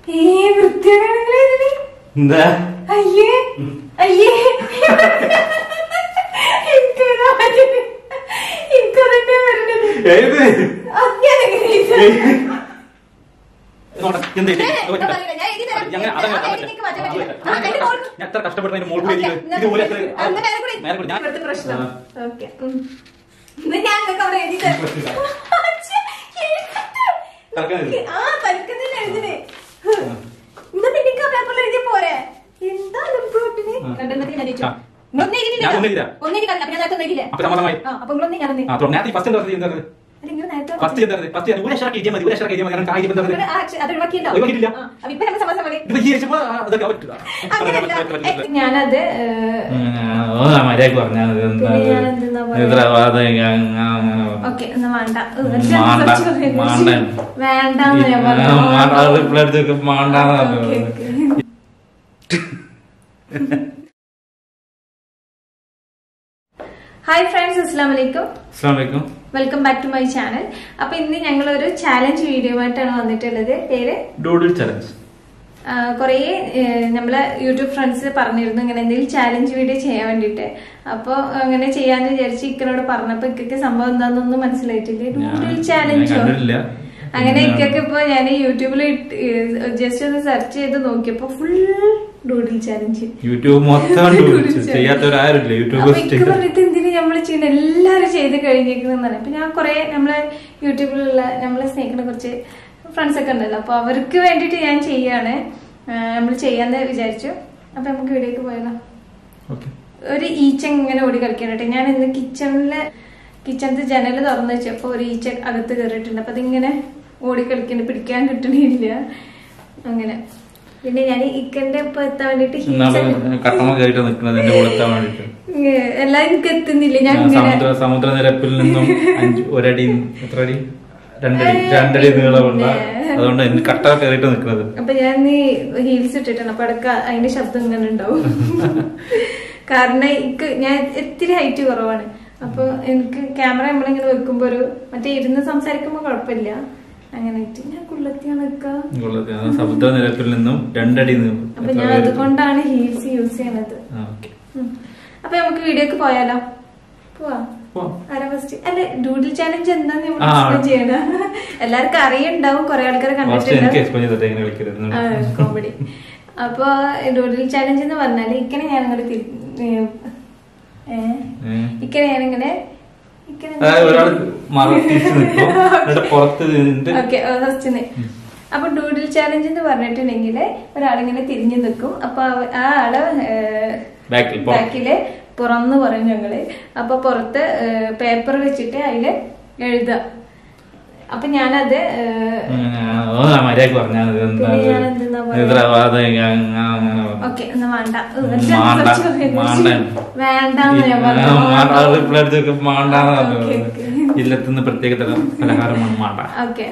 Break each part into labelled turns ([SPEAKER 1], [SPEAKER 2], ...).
[SPEAKER 1] ഈ വൃത്തിയാണെങ്കിലേ ഇതിന്
[SPEAKER 2] എന്താ
[SPEAKER 1] അയ്യേ അയ്യേ എനിക്കതാ പറ്റുന്നത്. എനിക്കതന്നെ വരുന്നത്
[SPEAKER 2] ഏത്
[SPEAKER 1] അങ്ങനെ
[SPEAKER 2] നോട്ടെ, എന്താ ഇത്?
[SPEAKER 1] ഞാൻ-
[SPEAKER 2] ഇത് പറ്റില്ല.
[SPEAKER 1] ഞാൻ പറയില്ല, ഞാൻ എഴുതി തരാം.
[SPEAKER 2] ഞാൻ- അതങ്ങനെ,
[SPEAKER 1] ആ,
[SPEAKER 2] അതങ്ങനെ.
[SPEAKER 1] എനിക്ക് മാറ്റാൻ പറ്റില്ല.
[SPEAKER 2] അതങ്ങനെ.
[SPEAKER 1] ആ, അതിന്റെ മോൾ-
[SPEAKER 2] ഞാൻ എത്ര കഷ്ടപ്പെടുന്നതിന് മോൾ കൂടി
[SPEAKER 1] ഓക്കേ,
[SPEAKER 2] ഇരിക്കുന്നു.
[SPEAKER 1] എന്നാ
[SPEAKER 2] ഇത് പോലെ എത്ര-
[SPEAKER 1] ആ, എന്നാ മേലെ കൂടി.
[SPEAKER 2] മേലെ കൂടി. ഞാൻ-
[SPEAKER 1] ഇവിടുത്തെ പ്രശ്നം
[SPEAKER 2] ആ.
[SPEAKER 1] ഓക്കെ എന്നാ ഞാൻ നിങ്ങൾക്ക് അവിടെ എഴുതി തരാം.
[SPEAKER 2] പറ്റില്ല.
[SPEAKER 1] അച്ഛേ, എഴുതട്ടെ.
[SPEAKER 2] തൽക്കാലം എഴുതി.
[SPEAKER 1] ആ തനിക്കുന്നില്ല എഴുതിനെ എന്നാ പിന്നെ എനിക്ക് ആ പേപ്പറിൽ എഴുതിയ പോരെ എന്താ ലംബോട്ടിന്
[SPEAKER 2] ആ.
[SPEAKER 1] കണ്ടെന്നൊക്കെ ഞാൻ ചോദിച്ചു
[SPEAKER 2] ആ.
[SPEAKER 1] നിങ്ങളൊന്നും എഴുതിയില്ല
[SPEAKER 2] ഞാൻ ഒന്നും എഴുതിയില്ല.
[SPEAKER 1] ഒന്നും എഴുതിയില്ല അപ്പൊ ഞാൻ നേരത്തെ ഒന്നും എഴുതിയില്ല
[SPEAKER 2] അപ്പൊ സമ്മതമായി.
[SPEAKER 1] ആ അപ്പൊ നിങ്ങളൊന്നും ഞാൻ ഒന്നും
[SPEAKER 2] ആ, തുടങ്ങ്. നേരത്തെ ഫസ്റ്റ് എന്താ പറഞ്ഞത്? എന്താ പറഞ്ഞത്?
[SPEAKER 1] അല്ല നിങ്ങൾ നേരത്തെ
[SPEAKER 2] ഫസ്റ്റ് എന്താ പറഞ്ഞത്? ഫസ്റ്റ് ഞാൻ ഒരു അക്ഷരം എഴുതിയാൽ മതി ഒരു അക്ഷരം എഴുതിയാൽ മതി കാരണം കാര്യം എന്താ
[SPEAKER 1] ഇവിടെ
[SPEAKER 2] പറഞ്ഞത്?
[SPEAKER 1] ആ അക്ഷ- അത് ഒഴിവാക്കിയല്ലോ
[SPEAKER 2] ഒഴിവാക്കിയിട്ടില്ല.
[SPEAKER 1] ആ, അപ്പൊ ഇപ്പൊ നമ്മൾ സമാസം മതി
[SPEAKER 2] ഇത് വിചാരിച്ചപ്പോ ആ, അതൊക്കെ പറ്റില്ല.
[SPEAKER 1] അങ്ങനെയല്ല
[SPEAKER 2] പറ്റില്ല, പറ്റില്ല, പറ്റില്ല.
[SPEAKER 1] ഏ, ഞാനത് ഏ,
[SPEAKER 2] ഓ മര്യാദക്ക് പറഞ്ഞാൽ
[SPEAKER 1] പിന്നെ ഞാൻ എന്തെന്നാ പറയാ? ഓക്കെ എന്നാ വേണ്ട ഏ, പക്ഷെ അത്
[SPEAKER 2] മാണ്ട,
[SPEAKER 1] കുറച്ച് കുറേ
[SPEAKER 2] മാണ്ട.
[SPEAKER 1] വേണ്ടാന്ന് ഞാൻ പറഞ്ഞു
[SPEAKER 2] റിപ്ലൈ അടിച്ചൊക്കെ മാണ്ടാന്ന്
[SPEAKER 1] ഓക്കേ,
[SPEAKER 2] പറഞ്ഞു.
[SPEAKER 1] ഓക്കേ. ഹായ് ഫ്രണ്ട്സ് അസ്സാം വലൈക്കും
[SPEAKER 2] അസ്സലാമു അലൈക്കും
[SPEAKER 1] welcome back to my channel അപ്പൊ ഇന്ന് ഞങ്ങൾ ഒരു ചാലഞ്ച് വീഡിയോ ആയിട്ടാണ് വന്നിട്ടുള്ളത് പേര്
[SPEAKER 2] ഡൂഡിൽ ചലഞ്ച്
[SPEAKER 1] ആ, കുറേ ഏ, നമ്മളെ യൂട്യൂബ് ഫ്രണ്ട്സ് പറഞ്ഞിരുന്നു ഇങ്ങനെ എന്തെങ്കിലും ചാലഞ്ച് വീഡിയോ ചെയ്യാൻ വേണ്ടിയിട്ട് അപ്പോൾ അങ്ങനെ ചെയ്യാന്ന് വിചാരിച്ച് ഇക്കനോട് പറഞ്ഞപ്പോൾ ഇക്കൊക്കെ സംഭവം എന്താണെന്നൊന്നും മനസ്സിലായിട്ടില്ല ഡൂഡിൽ ചാലഞ്ചോ
[SPEAKER 2] കണ്ടിട്ടില്ല
[SPEAKER 1] അങ്ങനെ ഇക്കൊക്കെ ഇപ്പൊ ഞാൻ യൂട്യൂബിൽ ജസ്റ്റ് ഒന്ന് സെർച്ച് ചെയ്ത് നോക്കിയപ്പോ ഫുൾ ഡൂഡിൽ ചാലഞ്ച്
[SPEAKER 2] യൂട്യൂബ് മൊത്തം ഡൂഡിൽ ചെയ്യാത്തവരാരുമില്ല യൂട്യൂബ്
[SPEAKER 1] അപ്പൊ ഇക്ക് പറഞ്ഞിട്ട് എന്തിനു നമ്മള് ചെയ്യുന്ന എല്ലാരും ചെയ്ത് കഴിഞ്ഞേക്കുന്നതാണ് അപ്പൊ ഞാൻ കുറെ നമ്മളെ യൂട്യൂബിലുള്ള നമ്മളെ സ്നേഹിക്കുന്ന കുറച്ച് ഫ്രണ്ട്സ് ഒക്കെ ഉണ്ടല്ലോ അപ്പൊ അവർക്ക് വേണ്ടിട്ട് ഞാൻ ചെയ്യാണ് നമ്മൾ ചെയ്യാന്ന് വിചാരിച്ചു അപ്പൊ നമുക്ക് വീഡിയോക്ക് പോയാലോ
[SPEAKER 2] ഓക്കെ
[SPEAKER 1] ഒരു ഈച്ച ഇങ്ങനെ ഓടി കളിക്കാനായിട്ട് ഞാൻ ഇന്ന് കിച്ചണിലെ കിച്ചണത്തെ ജനൽ തുറന്നു വെച്ചപ്പോ ഒരു ഈച്ച അകത്ത് കയറിയിട്ടുണ്ട് അപ്പൊ അതിങ്ങനെ ഓടി കളിക്കണ്ട് പിടിക്കാൻ കിട്ടണില്ല അങ്ങനെ പിന്നെ ഞാൻ ഇക്കന്റെ ഇപ്പൊ എത്താൻ വേണ്ടിട്ട്
[SPEAKER 2] എന്നാള്
[SPEAKER 1] ഹീൽസ്
[SPEAKER 2] കട്ടമ കയറിട്ട് നിൽക്കുന്നത് എന്റെ കൂടെ എത്താൻ വേണ്ടിട്ട്
[SPEAKER 1] എല്ലാം എനിക്ക് എത്തുന്നില്ല ഞാൻ ഇങ്ങനെ
[SPEAKER 2] സമുദ്ര സമുദ്രനിരപ്പിൽ നിന്നും അഞ്ച് ഒരടി എത്ര അടി രണ്ടടി രണ്ടടി നീളമുള്ള അതുകൊണ്ട് എനിക്ക് കട്ട കയറിയിട്ട് നിൽക്കുന്നത്
[SPEAKER 1] അപ്പൊ ഞാൻ ഹീൽസ് ഇട്ടിട്ടാണ് അപ്പൊ ഇടക്ക് അതിന്റെ ശബ്ദം ഇങ്ങനെ ഉണ്ടാവും കാരണം എനിക്ക് ഞാൻ ഇത്തിരി ഹൈറ്റ് കുറവാണ് അപ്പൊ എനിക്ക് ക്യാമറ നമ്മളിങ്ങനെ വെക്കുമ്പോ ഒരു മറ്റേ ഇരുന്ന് സംസാരിക്കുമ്പോ കുഴപ്പമില്ല അങ്ങനെ ഇട്ട് ഞാൻ കുള്ളത്തിയാണ് നിൽക്കുക
[SPEAKER 2] ഉള്ളത്. അത് സമുദ്രനിരപ്പിൽ നിന്നും രണ്ടടി നീളം.
[SPEAKER 1] അപ്പൊ
[SPEAKER 2] എത്ര
[SPEAKER 1] ഞാൻ
[SPEAKER 2] പേര്?
[SPEAKER 1] അതുകൊണ്ടാണ് ഹീൽസ് യൂസ് ചെയ്യണത്
[SPEAKER 2] ആ, okay.
[SPEAKER 1] ഉം. അപ്പൊ നമുക്ക് വീഡിയോക്ക് പോയാലോ പോവാ
[SPEAKER 2] പോവാം.
[SPEAKER 1] ആരാ ഫസ്റ്റ് അല്ലെ ഡൂഡിൽ ചാലഞ്ച് എന്താന്ന് ഇവിടെ
[SPEAKER 2] ആ.
[SPEAKER 1] explain ചെയ്യണ എല്ലാവർക്കും അറിയുണ്ടാവും കുറെ ആൾക്കാർ
[SPEAKER 2] First എനിക്ക്
[SPEAKER 1] കണ്ടിട്ടുണ്ട്
[SPEAKER 2] എക്സ്പ്ലെയിൻ ചെയ്തിട്ട് എങ്ങനെ കളിക്കരുത്
[SPEAKER 1] കോമഡി അപ്പൊ ഡൂഡിൽ ചാലഞ്ച് എന്ന് പറഞ്ഞാല് ഇക്കനെ ഞാൻ അങ്ങോട്ട് ഇക്കനെ ഞാനിങ്ങനെ ഇക്കനെ
[SPEAKER 2] അതായത് ഒരാൾ മറത്തിച്ച് നിൽക്കും എന്നിട്ട് പുറത്ത് നിന്നിട്ട്
[SPEAKER 1] ഓക്കെ ഫസ്റ്റ് അപ്പൊ ഡൂഡിൽ ചാലഞ്ച് എന്ന് പറഞ്ഞിട്ടുണ്ടെങ്കിൽ ഒരാളിങ്ങനെ തിരിഞ്ഞു നിൽക്കും അപ്പൊ അവ- ആ ആള്
[SPEAKER 2] ബാക്കിൽ പുറത്ത്.
[SPEAKER 1] ബാക്കില് പുറന്ന് പറയും ഞങ്ങള് അപ്പൊ പുറത്ത് പേപ്പർ വെച്ചിട്ട് അതില് എഴുതുക അപ്പൊ ഞാനത് ഏഹ്,
[SPEAKER 2] ഓ മര്യാദക്ക് പറഞ്ഞാൽ മതി. എന്താ
[SPEAKER 1] പിന്നെ
[SPEAKER 2] ഇത്?
[SPEAKER 1] ഞാൻ എന്തെന്നാ പറയാ?
[SPEAKER 2] ഇത്ര അത് ഇങ്ങനെ അങ്ങനെ പറഞ്ഞു.
[SPEAKER 1] ഓക്കെ എന്നാ വേണ്ട ഏഹ്,
[SPEAKER 2] ഉം,
[SPEAKER 1] പക്ഷെ
[SPEAKER 2] മാണ്ട,
[SPEAKER 1] കുറച്ച് കുറച്ച്
[SPEAKER 2] മാണ്ട.
[SPEAKER 1] വേണ്ടാന്ന് ഞാൻ
[SPEAKER 2] ആ, മാണ്ട,
[SPEAKER 1] പറഞ്ഞു
[SPEAKER 2] റിപ്ലൈ അടിച്ചൊക്കെ മാണ്ടാന്ന്
[SPEAKER 1] ഓക്കേ,
[SPEAKER 2] പറഞ്ഞു.
[SPEAKER 1] ഓക്കേ.
[SPEAKER 2] ഇല്ലത്തുനിന്ന് പ്രത്യേക തരം പലഹാരമാണ് മാണ്ട
[SPEAKER 1] ഓക്കെ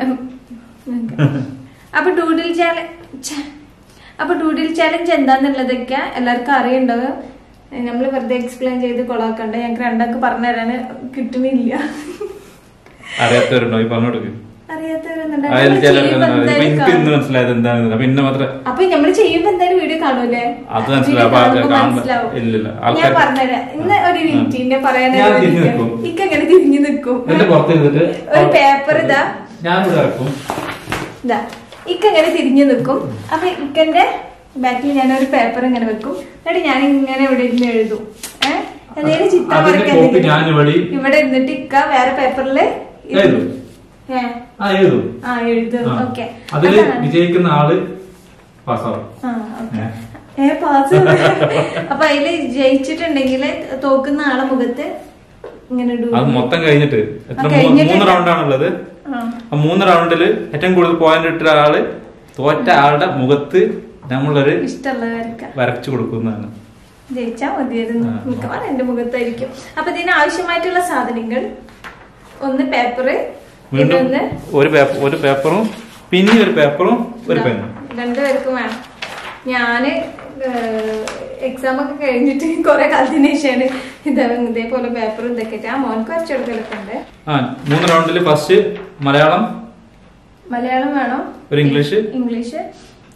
[SPEAKER 1] അപ്പൊ ഡൂഡിൽ ചാലഞ്ച് അപ്പൊ ഡൂഡിൽ ചാലഞ്ച് എന്താന്നുള്ളതൊക്കെ എല്ലാവർക്കും അറിയണ്ടാവും നമ്മൾ വെറുതെ എക്സ്പ്ലെയിൻ ചെയ്ത് കൊളാക്കണ്ട ഞങ്ങൾക്ക് രണ്ടാൾക്ക് പറഞ്ഞു തരാന് കിട്ടുന്നില്ല
[SPEAKER 2] അറിയാത്തവരുണ്ടോ ഈ പറഞ്ഞു കൊടുക്ക്
[SPEAKER 1] അറിയാത്തവരൊന്നുണ്ട്
[SPEAKER 2] അതിൽ
[SPEAKER 1] നമ്മള്
[SPEAKER 2] ചിലർ
[SPEAKER 1] ചെയ്യുമ്പോ
[SPEAKER 2] ഇപ്പൊ
[SPEAKER 1] എന്തായാലും
[SPEAKER 2] എനിക്ക് ഇന്ന്
[SPEAKER 1] കാണും.
[SPEAKER 2] മനസ്സിലായത് എന്താണെന്ന് അപ്പൊ ഇന്ന മാത്രം
[SPEAKER 1] അപ്പൊ നമ്മള് ചെയ്യുമ്പോ എന്തായാലും വീഡിയോ കാണൂലേ
[SPEAKER 2] അത് മനസ്സിലാവും. അപ്പൊ
[SPEAKER 1] Video
[SPEAKER 2] അത്
[SPEAKER 1] കാണുമ്പോ
[SPEAKER 2] കാണുമ്പോ-
[SPEAKER 1] മനസ്സിലാവും.
[SPEAKER 2] ഇല്ലില്ല.
[SPEAKER 1] ഞാൻ
[SPEAKER 2] ആൾക്കാര്
[SPEAKER 1] പറഞ്ഞുതരാം ഇന്ന് ഒരു മിനിറ്റ് എന്നെ പറയാൻ
[SPEAKER 2] ഞാൻ തിരിഞ്ഞ് നിൽക്കും.
[SPEAKER 1] ഇക്ക അങ്ങനെ തിരിഞ്ഞു നിൽക്കും
[SPEAKER 2] എന്റെ പുറത്ത് ഇരുന്നിട്ട്
[SPEAKER 1] ഒരു പേപ്പർ ഇതാ
[SPEAKER 2] ഞാൻ ഇവിടെ ഇറക്കും
[SPEAKER 1] ഇതാ ഇക്ക ഇങ്ങനെ തിരിഞ്ഞു നിൽക്കും അപ്പൊ ഇക്കന്റെ ബാക്കിൽ ഞാൻ ഒരു പേപ്പർ ഇങ്ങനെ വെക്കും എന്നിട്ട് ഞാൻ ഇങ്ങനെ ഇവിടെ ഇരുന്ന് എഴുതും ഏഹ് എന്തെങ്കിലും ചിത്രം
[SPEAKER 2] അതിന്റെ
[SPEAKER 1] വരയ്ക്കാൻ
[SPEAKER 2] കോപ്പി
[SPEAKER 1] എന്തെങ്കിലും-
[SPEAKER 2] ഞാൻ ഇവിടെ
[SPEAKER 1] ഇവിടെ ഇരുന്നിട്ട് ഇക്ക വേറെ പേപ്പറില്
[SPEAKER 2] എഴുതും. ആ എഴുതും
[SPEAKER 1] ആ എഴുതും
[SPEAKER 2] ആ.
[SPEAKER 1] ഓക്കെ
[SPEAKER 2] അതില് വിജയിക്കുന്ന ആള് പാസ്സാവും
[SPEAKER 1] ഏ പാസ് അപ്പൊ അതില് ജയിച്ചിട്ടുണ്ടെങ്കിൽ തോക്കുന്ന ആളെ മുഖത്ത് ഇങ്ങനെ ഇടും.
[SPEAKER 2] അത് മൊത്തം കഴിഞ്ഞിട്ട് എത്ര
[SPEAKER 1] ആ,
[SPEAKER 2] മൂ-
[SPEAKER 1] കഴിഞ്ഞിട്ട്
[SPEAKER 2] മൂന്ന് റൗണ്ടാണുള്ളത്
[SPEAKER 1] ആ.
[SPEAKER 2] ആ മൂന്ന് റൗണ്ടില് ഏറ്റവും കൂടുതൽ പോയിന്റ് ഇട്ട ആള് തോറ്റ ആളുടെ മുഖത്ത് നമ്മളൊരു
[SPEAKER 1] ഇഷ്ടമുള്ളവർക്ക്
[SPEAKER 2] വരച്ചു കൊടുക്കുന്നതാണ്
[SPEAKER 1] ജയിച്ചാ മതിയായിരുന്നു
[SPEAKER 2] ആ.
[SPEAKER 1] മിക്കവാറും എന്റെ മുഖത്തായിരിക്കും അപ്പൊ ഇതിന് ആവശ്യമായിട്ടുള്ള സാധനങ്ങൾ ഒന്ന് പേപ്പറ്
[SPEAKER 2] വീണ്ടും
[SPEAKER 1] പിന്നെ
[SPEAKER 2] ഒരു പേപ്പർ ഒരു പേപ്പറും പിന്നെ ഒരു പേപ്പറും ഒരു പെന്നും
[SPEAKER 1] രണ്ടുപേർക്കും വേണം ഞാന് എക്സാം ഒക്കെ കഴിഞ്ഞിട്ട് കുറെ കാലത്തിന് ശേഷമാണ് ഇത് ഇതേപോലെ പേപ്പറും ഇതൊക്കെ ഇട്ട് ആ മോൻക്ക് വരച്ചെടുക്കലൊക്കെ ഉണ്ട്
[SPEAKER 2] ആ മൂന്ന് റൗണ്ടില് ഫസ്റ്റ് മലയാളം
[SPEAKER 1] മലയാളം വേണം
[SPEAKER 2] ഒരു ഇംഗ്ലീഷ്
[SPEAKER 1] ഇംഗ്ലീഷ്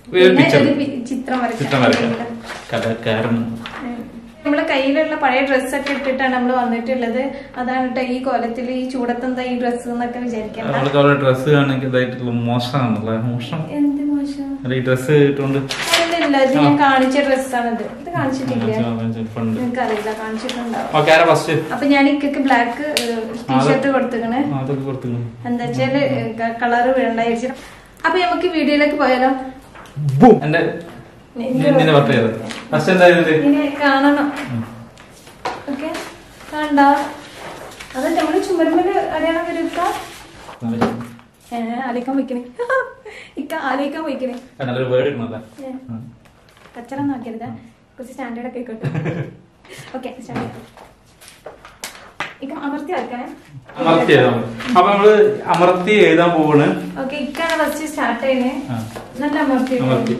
[SPEAKER 2] ഒരു
[SPEAKER 1] പിന്നെ
[SPEAKER 2] picture.
[SPEAKER 1] ഒരു പി- ചിത്രം
[SPEAKER 2] ചിത്രം
[SPEAKER 1] വരയ്ക്കാം
[SPEAKER 2] വരയ്ക്കാം കഥക്കാരൻ
[SPEAKER 1] നമ്മളെ കയ്യിലുള്ള പഴയ ഡ്രസ്സൊക്കെ ഇട്ടിട്ടാണ് നമ്മൾ വന്നിട്ടുള്ളത് അതാണ് കേട്ടോ ഈ കോലത്തിൽ ഈ ചൂടത്തെന്താ ഈ ഡ്രസ്സ് എന്നൊക്കെ വിചാരിക്കണ്ട
[SPEAKER 2] നമ്മൾക്ക് അവരുടെ ഡ്രസ്സ് കാണുന്നെങ്കിൽ ഇതായിട്ടുള്ള മോശമാണല്ലേ മോശം
[SPEAKER 1] എന്ത് മോശം
[SPEAKER 2] അല്ല ഈ ഡ്രസ്സ് ഇട്ടുകൊണ്ട്
[SPEAKER 1] അല്ലല്ല ഇത് ഞാൻ കാണിച്ച ഡ്രസ്സാണിത് ഇത് കാണിച്ചിട്ടില്ല
[SPEAKER 2] പണ്ട്
[SPEAKER 1] എനിക്കറിയില്ല കാണിച്ചിട്ടുണ്ടാവും
[SPEAKER 2] ഓക്കെ ആരാ ഫസ്റ്റ്
[SPEAKER 1] അപ്പൊ ഞാൻ ഇക്കക്ക് ബ്ലാക്ക് ടീഷർട്ട് കൊടുത്തിക്കണ്
[SPEAKER 2] അതൊക്കെ കൊടുത്തു
[SPEAKER 1] എന്താ വെച്ചാല് കളറ് വീഴണ്ടായിരിച്ചു അപ്പൊ നമുക്ക് വീഡിയോയിലേക്ക് പോയാലോ
[SPEAKER 2] എന്റെ നിന്നെ പത്ത് ചെയ്ത് ഫസ്റ്റ് എന്തായിരുന്നു
[SPEAKER 1] ഇനി കാണണം ഓക്കെ കണ്ട അത് നമ്മള് ചുമരുമ്പല് അറിയണം വരുക്ക ആലോചിക്കാൻ വയ്ക്കണേ ഇക്ക ആലോചിക്കാൻ വയ്ക്കണേ
[SPEAKER 2] നല്ലൊരു വേർഡ് ഇടുന്നല്ലേ
[SPEAKER 1] കച്ചറ നോക്കരുത് കുറച്ച് സ്റ്റാൻഡേർഡ് ഒക്കെ ആയിക്കോട്ടെ ഓക്കെ സ്റ്റാൻഡേർഡ് ഇക്ക അമർത്തി വെക്കണേ
[SPEAKER 2] അമർത്തി എഴുതാം അപ്പൊ നമ്മള് അമർത്തി എഴുതാൻ പോവാണ്
[SPEAKER 1] ഓക്കെ ഇക്കാണ് ഫസ്റ്റ് സ്റ്റാർട്ട് ചെയ്യണേ
[SPEAKER 2] ആ.
[SPEAKER 1] നല്ല അമർത്തി
[SPEAKER 2] അമർത്തി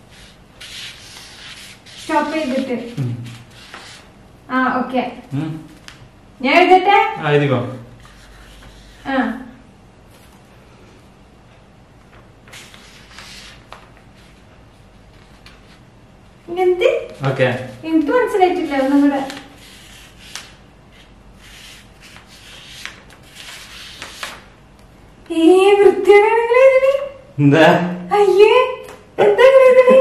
[SPEAKER 1] സ്റ്റോപ്പ് ചെയ്തിട്ട്
[SPEAKER 2] ഉം.
[SPEAKER 1] ആ ഓക്കെ
[SPEAKER 2] ഉം.
[SPEAKER 1] ഞാൻ എഴുതട്ടെ
[SPEAKER 2] ആ എഴുതിക്കോ
[SPEAKER 1] ആ എന്ത്
[SPEAKER 2] ഓക്കെ
[SPEAKER 1] എനിക്ക് മനസ്സിലായിട്ടില്ല ഒന്നും കൂടെ ഏ വൃത്തിയാണ് ഇതിന്
[SPEAKER 2] എന്താ
[SPEAKER 1] അയ്യേ എന്താ ഇതിന്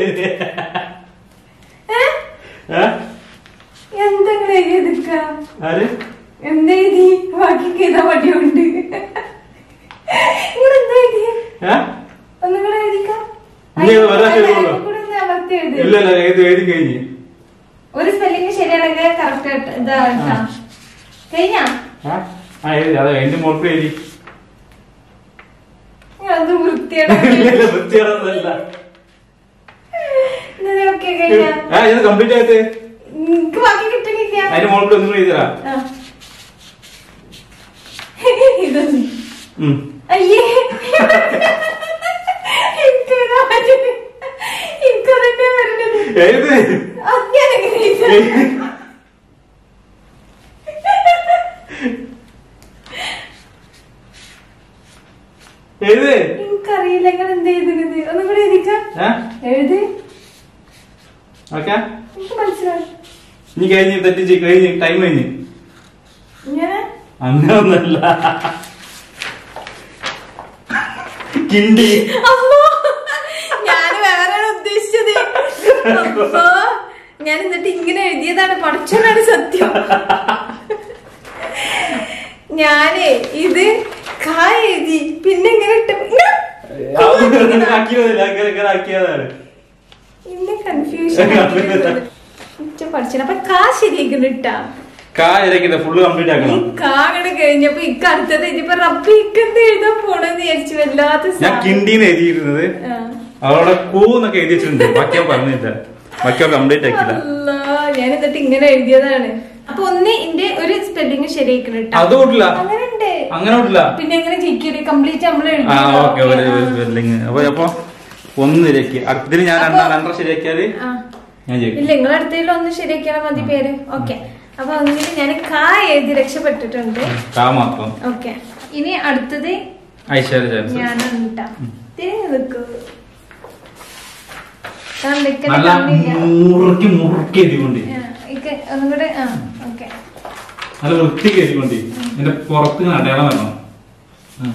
[SPEAKER 1] ഏ?
[SPEAKER 2] ഏ?
[SPEAKER 1] എന്താ എഴുതിക്ക
[SPEAKER 2] ആര്
[SPEAKER 1] എന്താ എഴുതി ബാക്കി ചെയ്താ മടിയുണ്ട് നിങ്ങൾ എന്താ എഴുതി
[SPEAKER 2] ഏ?
[SPEAKER 1] ഒന്നും കൂടെ എഴുതിക്കാം
[SPEAKER 2] ഇനി ഇത് വേറെ ശരിയുള്ളൂ. ഇല്ല ഇല്ല എഴുതി എഴുതി കഴിഞ്ഞ്
[SPEAKER 1] ഒരു സ്പെല്ലിംഗ് ശരിയാണെങ്കിൽ കറക്റ്റ് ഇതാ
[SPEAKER 2] ആ.
[SPEAKER 1] കഴിഞ്ഞാ
[SPEAKER 2] ആ? ആ എഴുതി അതെ എന്റെ മോൾക്ക് എഴുതി
[SPEAKER 1] അത് വൃത്തിയാണ്
[SPEAKER 2] ഇല്ല, ഇല്ല, വൃത്തികേടൊന്നുമല്ല.
[SPEAKER 1] ഓക്കെ കഴിഞ്ഞാ
[SPEAKER 2] ആ ഇത് കംപ്ലീറ്റ് ആയിട്ട്
[SPEAKER 1] നിനക്ക് ബാക്കി കിട്ടണില്ല
[SPEAKER 2] അതിന്റെ മോൾക്ക് ഒന്നും കൂടി എഴുതിരാ
[SPEAKER 1] ആ. ഇതൊന്നും
[SPEAKER 2] ഉം.
[SPEAKER 1] അയ്യേ എനിക്കതാ പറ്റുന്നത്. എനിക്കതന്നെ വരണത്.
[SPEAKER 2] എഴുത്
[SPEAKER 1] അത് ഞാനെങ്ങനെ എഴുതാ?
[SPEAKER 2] എഴുത്
[SPEAKER 1] എനിക്കറിയില്ല നിങ്ങൾ എന്ത് എഴുതുന്നത് ഒന്നും കൂടെ എഴുതിക്കാം
[SPEAKER 2] ഏ
[SPEAKER 1] എഴുത്
[SPEAKER 2] ഓക്കെ
[SPEAKER 1] എനിക്ക് മനസ്സിലായി
[SPEAKER 2] ഇനി കഴിഞ്ഞ് തെറ്റിച്ച് കഴിഞ്ഞ് ടൈം കഴിഞ്ഞ്
[SPEAKER 1] ഇങ്ങനെ
[SPEAKER 2] അങ്ങനൊന്നല്ല കിണ്ടി
[SPEAKER 1] അമ്മോ ഞാൻ വേറെ ഉദ്ദേശിച്ചത് അപ്പോ ഞാൻ എന്നിട്ട് ഇങ്ങനെ എഴുതിയതാണ് പഠിച്ചോനാണ് സത്യം ഞാനേ ഇത് കാ എഴുതി പിന്നെ ഇങ്ങനെ ഇട്ട്
[SPEAKER 2] അങ്ങനെ ആക്കിയതല്ല അങ്ങനെ അങ്ങനെ ആക്കിയതാണ്
[SPEAKER 1] ഇന്നെ കൺഫ്യൂഷൻ പഠിച്ചത് അപ്പൊ കാ ശരിയാക്കണം ഇട്ടാ
[SPEAKER 2] കാ ഇരക്കില്ല ഫുള്ള് കംപ്ലീറ്റ്
[SPEAKER 1] ഈ
[SPEAKER 2] ആക്കണം
[SPEAKER 1] കാ അങ്ങട് കഴിഞ്ഞപ്പോ ഇക്ക അടുത്തത് ഇതിപ്പോ റബ്ബി ഇക്കെന്ത് എഴുതാൻ പോണെന്ന് വിചാരിച്ചു വല്ലാത്ത
[SPEAKER 2] ഞാൻ
[SPEAKER 1] സാധനം.
[SPEAKER 2] കിണ്ടിന്ന് എഴുതിയിരുന്നത്
[SPEAKER 1] ആ.
[SPEAKER 2] അവളോടെ കൂ എന്നൊക്കെ എഴുതി വെച്ചിട്ടുണ്ട് ബാക്കി ഞാൻ പറഞ്ഞില്ല ബാക്കി അവൾ കംപ്ലീറ്റ് ആക്കില്ല
[SPEAKER 1] അല്ലാ, ഞാൻ എന്നിട്ട് ഇങ്ങനെ എഴുതിയതാണ് അപ്പൊ ഒന്ന് ഇന്റെ ഒരു സ്പെല്ലിങ് ശരിയാക്കണം കേട്ടോ
[SPEAKER 2] അത് കൂട്ടില്ല
[SPEAKER 1] അങ്ങനെ ഉണ്ട്
[SPEAKER 2] അങ്ങനെ കൂട്ടില്ല
[SPEAKER 1] പിന്നെ എങ്ങനെ ജയിക്കല് കംപ്ലീറ്റ് നമ്മൾ
[SPEAKER 2] ആ ഓക്കെ ഒരു സ്പെല്ലിങ് അപ്പൊ അപ്പൊ ഒന്ന് ശരിയാക്കി അടുത്തതിന് ഞാൻ രണ്ടാ രണ്ടര ശരിയാക്കിയാല് ഞാൻ ജയിക്കും
[SPEAKER 1] ഇല്ല നിങ്ങൾ അടുത്തതിൽ ഒന്ന് ശരിയാക്കിയാൽ മതി പേര് ഓക്കെ അപ്പൊ ഒന്നിന് ഞാൻ കാ എഴുതി രക്ഷപ്പെട്ടിട്ടുണ്ട്
[SPEAKER 2] കാ മാത്രം
[SPEAKER 1] ഓക്കെ ഇനി അടുത്തത്
[SPEAKER 2] ഐശ്വര്യ ചാൻസ്
[SPEAKER 1] ഞാനാണ് കേട്ടാ തിരിഞ്ഞു നിൽക്കൂ കാരണം നിൽക്കുന്ന
[SPEAKER 2] നല്ല
[SPEAKER 1] കാണില്ല.
[SPEAKER 2] മുറുക്കി മുറുക്കി എഴുതിക്കൊണ്ട്
[SPEAKER 1] ആ, ഇക്ക് ഒന്നും കൂടെ ആ ഓക്കെ
[SPEAKER 2] നല്ല വൃത്തിക്ക് എഴുതിക്കൊണ്ട് എന്റെ പുറത്ത് ഇങ്ങനെ അടയാളം വരണം ഉം.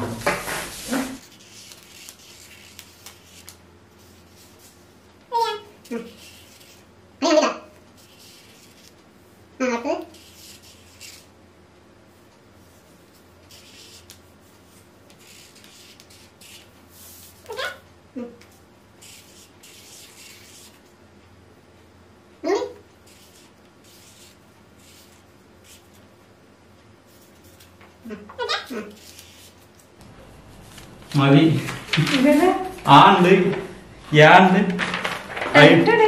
[SPEAKER 2] മതി
[SPEAKER 1] ഇങ്ങനെ
[SPEAKER 2] ആണ്ട് യാണ്ട് ഐ-
[SPEAKER 1] ടടടേ.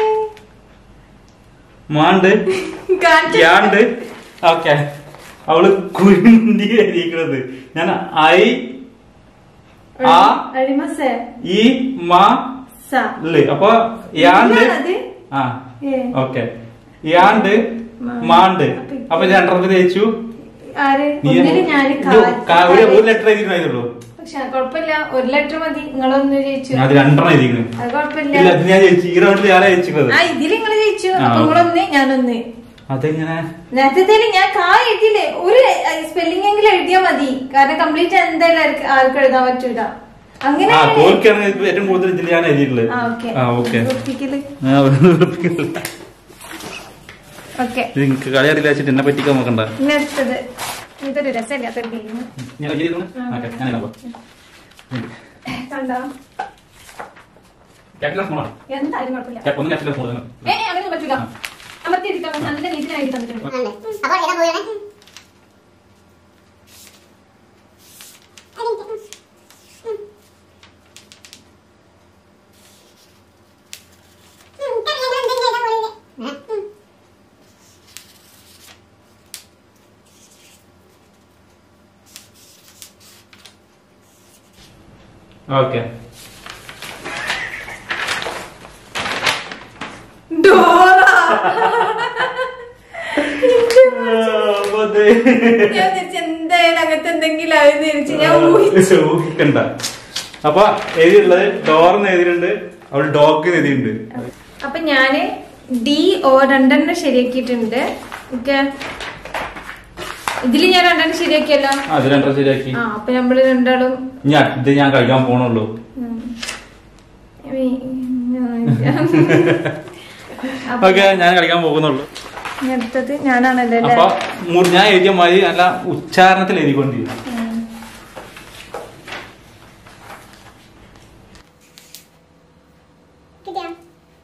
[SPEAKER 2] മാണ്ട്
[SPEAKER 1] കാണിച്ചു.
[SPEAKER 2] യാണ്ട് ഓക്കെ അവള് കുരുന്തി എഴുതിയിരിക്കുന്നത് ഞാൻ ഐ ആ
[SPEAKER 1] അടിമസേ
[SPEAKER 2] ഈ മാ
[SPEAKER 1] സ
[SPEAKER 2] ല് അപ്പൊ യാണ്ട്
[SPEAKER 1] ഇതാണത്?
[SPEAKER 2] ആ
[SPEAKER 1] ഏ.
[SPEAKER 2] ഓക്കെ യാണ്ട്
[SPEAKER 1] മാ-
[SPEAKER 2] മാണ്ട്
[SPEAKER 1] അപ്പൊ
[SPEAKER 2] അപ്പൊ രണ്ടെണ്ണത്തിൽ ജയിച്ചു
[SPEAKER 1] ആര്
[SPEAKER 2] നീ
[SPEAKER 1] ഒന്നില് ഞാന്
[SPEAKER 2] ഇത് കാ- ഒരു ഒരു ലെറ്റർ എഴുതിയിട്ടുള്ളൂ
[SPEAKER 1] ഷ- കുഴപ്പമില്ല ഒരു ലെറ്റർ മതി നിങ്ങളൊന്ന് ജയിച്ചു
[SPEAKER 2] ഞാൻ അത് രണ്ടെണ്ണം എഴുതിക്കുന്നു
[SPEAKER 1] അത് കുഴപ്പമില്ല
[SPEAKER 2] ഇല്ല ഇത് ഞാൻ ജയിച്ചു ഈ റൗണ്ടിൽ ഞാനാ ജയിച്ചിട്ടുള്ളത്
[SPEAKER 1] ആ ഇതില് നിങ്ങൾ ജയിച്ചു
[SPEAKER 2] ആ,
[SPEAKER 1] അപ്പൊ
[SPEAKER 2] ഓക്കേ.
[SPEAKER 1] നിങ്ങളൊന്ന് ഞാനൊന്ന്
[SPEAKER 2] അതെങ്ങനെ
[SPEAKER 1] നേരത്തെ ഞാൻ കാ എഴുതിയില്ലേ ഒരു സ്പെല്ലിംഗ് എങ്കിലും എഴുതിയാ മതി കാരണം കംപ്ലീറ്റ് എന്തായാലും ആർക്ക് ആർക്കും എഴുതാൻ പറ്റൂല അങ്ങനെ
[SPEAKER 2] ആ തോൽക്കാണെങ്കിൽ ഏറ്റവും കൂടുതൽ ഇതിൽ ഞാൻ എഴുതിയിട്ടുള്ളത്
[SPEAKER 1] ആ ഓക്കെ
[SPEAKER 2] ആ ഓക്കെ
[SPEAKER 1] ഒപ്പിക്കല്
[SPEAKER 2] ആ, ഉറപ്പിക്കില്ല.
[SPEAKER 1] ഓക്കെ
[SPEAKER 2] ഇത് നിങ്ങക്ക് കളി അറിയില്ല വെച്ചിട്ട് എന്നെ പറ്റിക്കാൻ നോക്കണ്ട
[SPEAKER 1] ഇനി അടുത്തത് ഇതൊരു രസമില്ലാത്തൊരു ഗെയിം
[SPEAKER 2] ഞാൻ എഴുതിയിരുന്നു ഓക്കെ ഞാൻ എഴുതാം
[SPEAKER 1] കണ്ടോ
[SPEAKER 2] ക്യാപിറ്റൽ സ്മോൾ
[SPEAKER 1] എന്തായാലും കുഴപ്പമില്ല
[SPEAKER 2] ഒന്ന് ക്യാപിറ്റൽ സ്മോൾ
[SPEAKER 1] ഏ ഏ, അങ്ങനെയൊന്നും പറ്റൂല അമർത്തിയെടുക്കാം നല്ല നീറ്റിനായിട്ട് തന്നിട്ടുണ്ട്
[SPEAKER 3] അല്ലേ അപ്പോൾ ഏതാ പോവുകയാണ്
[SPEAKER 2] ഓക്കെ
[SPEAKER 1] ഡോറ ഞാൻ വിചാരിച്ചു എന്തായാലും അങ്ങനത്തെ എന്തെങ്കിലും ആയിരുന്നു വിചാരിച്ചു ഞാൻ ഊഹിച്ചു
[SPEAKER 2] ഊഹിക്കണ്ട അപ്പൊ എഴുതിയുള്ളത് ഡോർന്ന് എഴുതിയിട്ടുണ്ട് അവൾ ഡോഗ് എഴുതിയിട്ടുണ്ട്
[SPEAKER 1] അപ്പൊ ഞാന് ഡി ഓ രണ്ടെണ്ണം ശരിയാക്കിയിട്ടുണ്ട് ഓക്കെ ഇതില് ഞാൻ രണ്ടെണ്ണം ശരിയാക്കിയല്ലോ
[SPEAKER 2] അത് രണ്ടര ശരിയാക്കി
[SPEAKER 1] ആ അപ്പൊ നമ്മള് രണ്ടാളും
[SPEAKER 2] ഞാൻ ഇത് ഞാൻ കഴിക്കാൻ പോണുള്ളൂ
[SPEAKER 1] ഉം. അപ്പൊ
[SPEAKER 2] ഓക്കെ ഞാൻ കളിക്കാൻ പോകുന്നുള്ളൂ
[SPEAKER 1] ഇനി അടുത്തത് ഞാനാണല്ലോ അല്ലേ
[SPEAKER 2] അപ്പൊ മു- ഞാൻ എഴുതിയ മാതിരി നല്ല ഉച്ചാരണത്തിൽ എഴുതിക്കൊണ്ടിരിക്കും
[SPEAKER 1] ഉം.
[SPEAKER 3] കിട്ടിയാ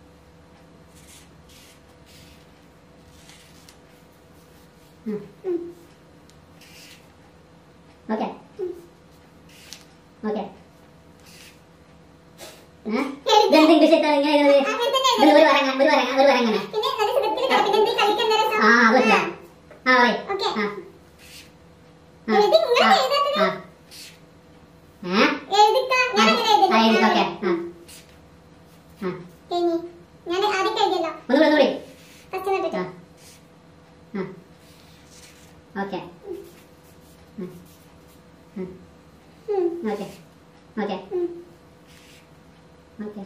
[SPEAKER 3] ഓക്കെ ഓക്കെ ഇതെന്ത് ഇംഗ്ലീഷ് എഴുത്താ ഇങ്ങനെ എഴുതുന്നത്? ഇതെന്ത് ഒരു വരങ്ങ ഒരു വരങ്ങ ഒരു വരങ്ങനെ ആ അത് പറ്റില്ല ആ പറയ്
[SPEAKER 4] ഓക്കേ.
[SPEAKER 3] ആ ആ.
[SPEAKER 4] എഴുതി ഇങ്ങനെ
[SPEAKER 3] ആ.
[SPEAKER 4] എഴുതാത്തത്?
[SPEAKER 3] ആ. ഏ?
[SPEAKER 4] എഴുതിക്കാം ഞാൻ അങ്ങനെ
[SPEAKER 3] ആ, എഴുതി,
[SPEAKER 4] എഴുതി
[SPEAKER 3] ഓക്കേ. ആ. ആ.
[SPEAKER 4] ഇനി ഞാൻ ആദ്യം കഴിഞ്ഞല്ലോ
[SPEAKER 3] ഒന്നുകൂടി ഒന്നുകൂടി
[SPEAKER 4] ഫസ്റ്റ് കണ്ടിട്ട്
[SPEAKER 3] ആ. ആ. ഓക്കെ ഉം. ഉം.
[SPEAKER 4] ഉം.
[SPEAKER 3] ഓക്കെ ഓക്കെ
[SPEAKER 4] ഉം.
[SPEAKER 3] ഓക്കെ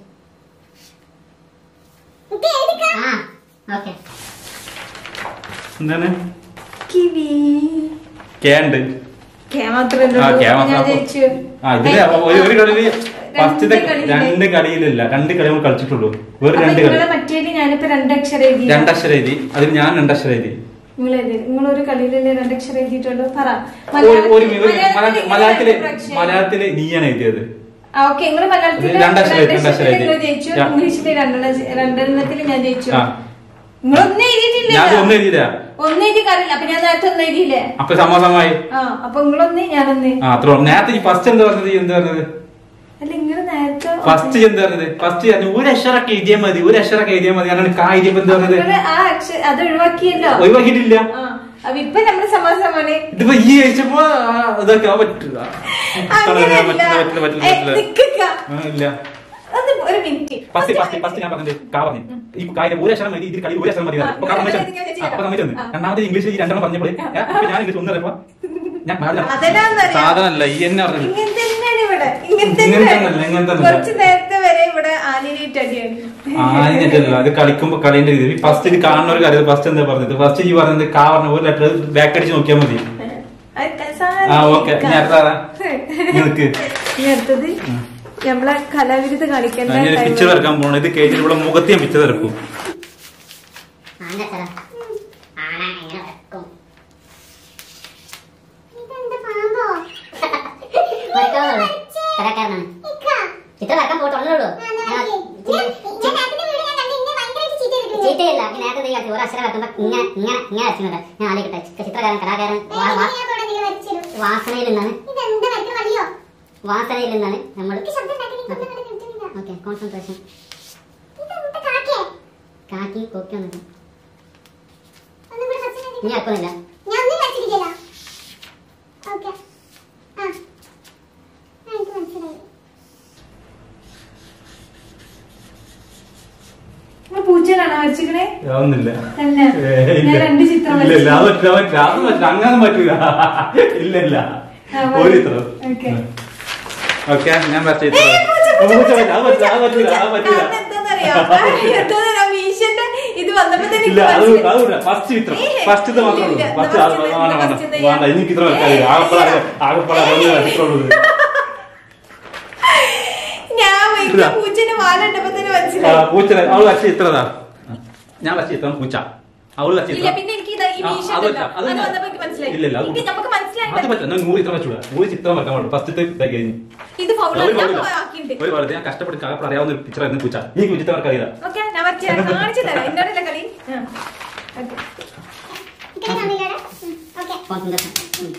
[SPEAKER 4] ഇത് എഴുതിക്കാം
[SPEAKER 3] ആ ഓക്കെ
[SPEAKER 2] എന്താണ്
[SPEAKER 1] കിവി
[SPEAKER 2] കേ ഉണ്ട്
[SPEAKER 1] കെ മാത്രമേ
[SPEAKER 2] ആ കേ
[SPEAKER 1] ഞാൻ
[SPEAKER 2] മാത്രം
[SPEAKER 1] ജയിച്ചു
[SPEAKER 2] ആ ഇതില് അപ്പൊ ഒരു ഒരു കളിയില് ഫസ്റ്റത്തെ
[SPEAKER 1] കളിയില്.
[SPEAKER 2] രണ്ട് കളിയിലില്ല രണ്ട് കളി നമ്മൾ കളിച്ചിട്ടുള്ളൂ വേറെ രണ്ട് കളി
[SPEAKER 1] നിങ്ങളെ മറ്റേല് ഞാനിപ്പോ രണ്ടക്ഷരം എഴുതി
[SPEAKER 2] രണ്ടക്ഷരം എഴുതി അതിൽ ഞാൻ രണ്ടക്ഷരം എഴുതി
[SPEAKER 1] നിങ്ങൾ എഴുതി നിങ്ങളൊരു കളിയിലല്ലേ രണ്ടക്ഷരം എഴുതിയിട്ടുള്ളൂ പറ
[SPEAKER 2] ഒരു ഒരു ഒരു
[SPEAKER 1] മലയാളത്തില്
[SPEAKER 2] മലയാളത്തില്
[SPEAKER 1] ഇങ്ങനെ രണ്ട്
[SPEAKER 2] മലയാളത്തില് നീയാണ് എഴുതിയത്
[SPEAKER 1] ആ ഓക്കെ നിങ്ങൾ മലയാളത്തില്
[SPEAKER 2] ഇത് രണ്ടക്ഷരം എഴുതി, രണ്ടക്ഷരം
[SPEAKER 1] രണ്ടക്ഷരത്തിൽ നിങ്ങൾ
[SPEAKER 2] എഴുതി.
[SPEAKER 1] ജയിച്ചു
[SPEAKER 2] ആ.
[SPEAKER 1] ഇംഗ്ലീഷില് രണ്ടെണ്ണ രണ്ടെണ്ണത്തിൽ ഞാൻ ജയിച്ചു
[SPEAKER 2] ആ.
[SPEAKER 1] നിങ്ങളൊന്നും എഴുതിയിട്ടില്ല
[SPEAKER 2] ഞാൻ ഒന്നും എഴുതിയില്ല
[SPEAKER 1] ഒന്നും എഴുതി കാര്യമില്ല അപ്പൊ ഞാൻ നേരത്തെ ഒന്നും എഴുതിയില്ലേ
[SPEAKER 2] അപ്പൊ സമാസമായി
[SPEAKER 1] ആ അപ്പൊ നിങ്ങളൊന്ന് ഞാനൊന്ന്
[SPEAKER 2] ആ അത്ര നേരത്തെ ഈ ഫസ്റ്റ് എന്താ പറഞ്ഞത് ഈ എന്താ പറഞ്ഞത്
[SPEAKER 1] അല്ല നിങ്ങൾ നേരത്തെ
[SPEAKER 2] ഫസ്റ്റ് എന്താ പറഞ്ഞത് ഫസ്റ്റ് പറഞ്ഞു ഒരു അക്ഷരമൊക്കെ എഴുതിയാൽ മതി ഒരു അക്ഷരമൊക്കെ എഴുതിയാൽ മതി കാരണം കാ എഴുതിയപ്പോ എന്താ പറഞ്ഞത്
[SPEAKER 1] നിങ്ങള് ആ അക്ഷ- അത് ഒഴിവാക്കിയല്ലോ
[SPEAKER 2] ഒഴിവാക്കിയിട്ടില്ല
[SPEAKER 1] ആ അപ്പൊ ഇപ്പൊ നമ്മുടെ സമാസമാണ്
[SPEAKER 2] ഇതിപ്പോ ഈ കഴിച്ചപ്പോ ആ, ഇതൊക്കെ ആ പറ്റില്ല
[SPEAKER 1] അങ്ങനെയല്ല
[SPEAKER 2] പറ്റില്ല പറ്റില്ല പറ്റില്ല
[SPEAKER 1] ഏ,
[SPEAKER 2] പറ്റില്ല
[SPEAKER 1] നിക്കുക.
[SPEAKER 2] ആ, ഇല്ല
[SPEAKER 1] ഒന്ന് ഒരു മിനിറ്റ്
[SPEAKER 2] ഫസ്റ്റ് ഫസ്റ്റ് ഫസ്റ്റ് ഞാൻ പറഞ്ഞത് കാ പറഞ്ഞു ഈ കാര്യം ഒരു അക്ഷരം മതി ഇതിൽ കളി ഒരു അക്ഷരം മതി
[SPEAKER 1] ആ,
[SPEAKER 2] അപ്പൊ കാ സമ്മതിച്ചു.
[SPEAKER 1] ഞാൻ
[SPEAKER 2] ആ,
[SPEAKER 1] ചെയ്യാം.
[SPEAKER 2] അപ്പൊ സമ്മതിച്ചു
[SPEAKER 1] ആ.
[SPEAKER 2] രണ്ടാമത് ഇംഗ്ലീഷിൽ ഈ രണ്ടെണ്ണം പറഞ്ഞപ്പോൾ ഞാൻ ഇംഗ്ലീഷ് ഒന്ന് പറയുമ്പോ ഞാൻ
[SPEAKER 1] അതെന്നാന്നറിയോ?
[SPEAKER 2] സാധനല്ല ഈ എന്നെ പറഞ്ഞത്
[SPEAKER 1] ഇങ്ങനെ തന്നെയാണ് ഇവിടെ ഇങ്ങനെ
[SPEAKER 2] ഇങ്ങനെ
[SPEAKER 1] തന്നെയാണ്.
[SPEAKER 2] തന്നെയല്ല, ഇങ്ങനെ തന്നെയല്ല.
[SPEAKER 1] കുറച്ച് നേരത്തെ വരെ ഇവിടെ ആലിനേറ്റ് അടിയാണ്
[SPEAKER 2] ആദ്യമായിട്ടല്ല അത് കളിക്കുമ്പോ കളീന്റെ രീതി ഫസ്റ്റ് ഇത് കാണുന്നവർക്ക് അറിയാം ഫസ്റ്റ് എന്താ പറഞ്ഞത് ഫസ്റ്റ് ഈ പറഞ്ഞത് കാ പറഞ്ഞ ഒരു ലെറ്റർ ബാക്ക് അടിച്ച് നോക്കിയാൽ മതി
[SPEAKER 1] അത്
[SPEAKER 2] ആ
[SPEAKER 1] സാരമില്ല.
[SPEAKER 2] ഓക്കെ ഞാൻ അടുത്താറാ നിനക്ക്
[SPEAKER 1] ഇനി അടുത്തത് നമ്മളെ കലാവിരുത് കളിക്കേണ്ട
[SPEAKER 2] ഞാൻ പിക്ചർ
[SPEAKER 1] time.
[SPEAKER 2] വരക്കാൻ പോണത് ഇത് കേട്ടിട്ട് ഇവിടെ മുഖത്ത് ഞാൻ പിക്ചർ വരക്കും
[SPEAKER 3] ആന അക്ഷര ആന എങ്ങനെ വരക്കും
[SPEAKER 4] ഇതെന്ത് പാമ്പോ
[SPEAKER 3] വരക്കാവുള്ളൂ കലാകാരനാണ്
[SPEAKER 4] ഇക്ക
[SPEAKER 3] ചിത്രം വരക്കാൻ പോയിട്ടുള്ളൂ
[SPEAKER 4] ആ, ഞാൻ നോക്കി. ഞാൻ ഞാൻ നേരത്തെ വീഡിയോ ഞാൻ കണ്ടു ഇന്നെ ഭയങ്കരമായിട്ട് ചീത്ത ചെയ്തിട്ടുണ്ട്.
[SPEAKER 3] ചീത്തയില്ല ഈ നേരത്തെ നീ കളിച്ചു ഒരു അക്ഷരം വരക്കുമ്പോ ഇങ്ങനെ ഇങ്ങനെ ഇങ്ങനെ വരച്ചിട്ടുണ്ട് ഞാൻ ആലോചിക്കട്ടെ ചിത്ര- ചിത്രകാരൻ കലാകാരൻ വാ- വാ-
[SPEAKER 4] ഞാൻ ഇവിടെ നിങ്ങൾ വരച്ചു തരും.
[SPEAKER 3] വാസനയിൽ നിന്നാണ്
[SPEAKER 4] ഇതെന്താ വരയ്ക്കുന്ന വഴിയോ
[SPEAKER 3] വാസനയിൽ നിന്നാണ് നമ്മൾ
[SPEAKER 4] എനിക്ക് ശബ്ദം ഉണ്ടാക്കി എനിക്ക് ഒന്നും കൂടെ കിട്ടുന്നില്ല.
[SPEAKER 3] ഓക്കെ കോൺസെൻട്രേഷൻ
[SPEAKER 4] ഇതെന്താ കാക്കേ
[SPEAKER 3] കാക്കി കോക്കൊന്നും
[SPEAKER 4] ഒന്നും കൂടെ first നിന്ന്
[SPEAKER 3] ഇനി ആക്കുന്നില്ല
[SPEAKER 4] ഞാൻ ഒന്നും വരച്ചിരിക്കില്ല ഓക്കെ ആ ആ, എനിക്ക് മനസ്സിലായി
[SPEAKER 1] നിങ്ങൾ പൂച്ചനാണോ വരച്ചിക്കണേ
[SPEAKER 2] അതൊന്നുമില്ല
[SPEAKER 1] തന്നെ
[SPEAKER 2] ഏയ് ഇല്ല.
[SPEAKER 1] ഞാൻ രണ്ട് ചിത്രം
[SPEAKER 2] ഇല്ല ഇല്ല അത്
[SPEAKER 1] വരച്ചു.
[SPEAKER 2] പറ്റില്ല അത് പറ്റില്ല അത് പറ്റില്ല അങ്ങനെ പറ്റൂല ഇല്ല ഇല്ല
[SPEAKER 1] ആ,
[SPEAKER 2] ഒരു ചിത്രം
[SPEAKER 1] ഓക്കെ.
[SPEAKER 2] ഓക്കെ ഞാൻ വരച്ച ചിത്രം പൂച്ച പറ്റില്ല അത് പറ്റില്ല അത് പറ്റില്ല അത് പറ്റില്ല
[SPEAKER 1] കാരണം എന്താന്നറിയോ? എന്താന്നറിയോ? മീശന്റെ ഇത് വന്നപ്പോ തന്നെ
[SPEAKER 2] ഇല്ല
[SPEAKER 1] എനിക്ക്
[SPEAKER 2] അത്
[SPEAKER 1] മനസ്സിലായി.
[SPEAKER 2] അത് വിടാം ഫസ്റ്റ് ചിത്രം
[SPEAKER 1] ഏയ്,
[SPEAKER 2] ഫസ്റ്റ്
[SPEAKER 1] ഇല്ല,
[SPEAKER 2] മാത്രമേ ഉള്ളൂ
[SPEAKER 1] ഇല്ല,
[SPEAKER 2] ഫസ്റ്റ്
[SPEAKER 1] first
[SPEAKER 2] അത്
[SPEAKER 1] ഇത്
[SPEAKER 2] വേണ്ട വേണ്ട
[SPEAKER 1] first ഇത്
[SPEAKER 2] വേണ്ട എനിക്ക് ഇത്ര വരച്ചാൽ ആകപ്പാടെ ആകപ്പാടെ വരച്ചിട്ടുള്ളൂ
[SPEAKER 1] ഞാൻ വലിയ
[SPEAKER 2] ഇല്ല.
[SPEAKER 1] പൂച്ചന്റെ വാലുണ്ടപ്പോ തന്നെ
[SPEAKER 2] ആ,
[SPEAKER 1] മനസ്സിലായി
[SPEAKER 2] പൂച്ച അവള് വരച്ച ചിത്രതാ ഞാൻ വരച്ച ചിത്രം പൂച്ച അവള് വരച്ച
[SPEAKER 1] ഇല്ല
[SPEAKER 2] ചിത്രം
[SPEAKER 1] പിന്നെ എനിക്ക് ഇതാ ഈ
[SPEAKER 2] ആ,
[SPEAKER 1] മീശ
[SPEAKER 2] അത്
[SPEAKER 1] ഉണ്ടല്ലോ.
[SPEAKER 2] പറ്റില്ല. അത്
[SPEAKER 1] അത്
[SPEAKER 2] ഞാൻ-
[SPEAKER 1] വന്നപ്പോ എനിക്ക് മനസ്സിലായി
[SPEAKER 2] ഇല്ല, ഇല്ല, അത്
[SPEAKER 1] എനിക്ക് നമുക്ക്
[SPEAKER 2] അത്
[SPEAKER 1] മനസ്സിലായി
[SPEAKER 2] പറ്റില്ല ഞാൻ നൂറ് ചിത്രം വെച്ചൂടാ നൂറ് ചിത്രം വെക്കാൻ പാടുള്ളൂ ഫസ്റ്റത്തെ ഇതായി കഴിഞ്ഞു
[SPEAKER 1] ഇത്
[SPEAKER 2] ഒരു
[SPEAKER 1] ഫൗളാണ് ഞാൻ
[SPEAKER 2] പാടില്ല.
[SPEAKER 1] ആക്കിയിട്ടുണ്ട്
[SPEAKER 2] ഒരു പാടില്ല ഞാൻ കഷ്ടപ്പെട്ട് കാകപ്പെട്ട് അറിയാവുന്ന ഒരു പിക്ചർ ആയിരുന്നു പൂച്ച നീ കുഞ്ചിത്തെ അവർക്ക് അറിയില്ല
[SPEAKER 1] ഓക്കെ ഞാൻ വരച്ച് തരാം. കാണിച്ചു തരാം എന്നോടല്ല കളി ആ. ഓക്കേ.
[SPEAKER 4] ഇങ്ങനെ കാണില്ലടാ ഓക്കെ
[SPEAKER 3] കോൺസെൻട്രേഷൻ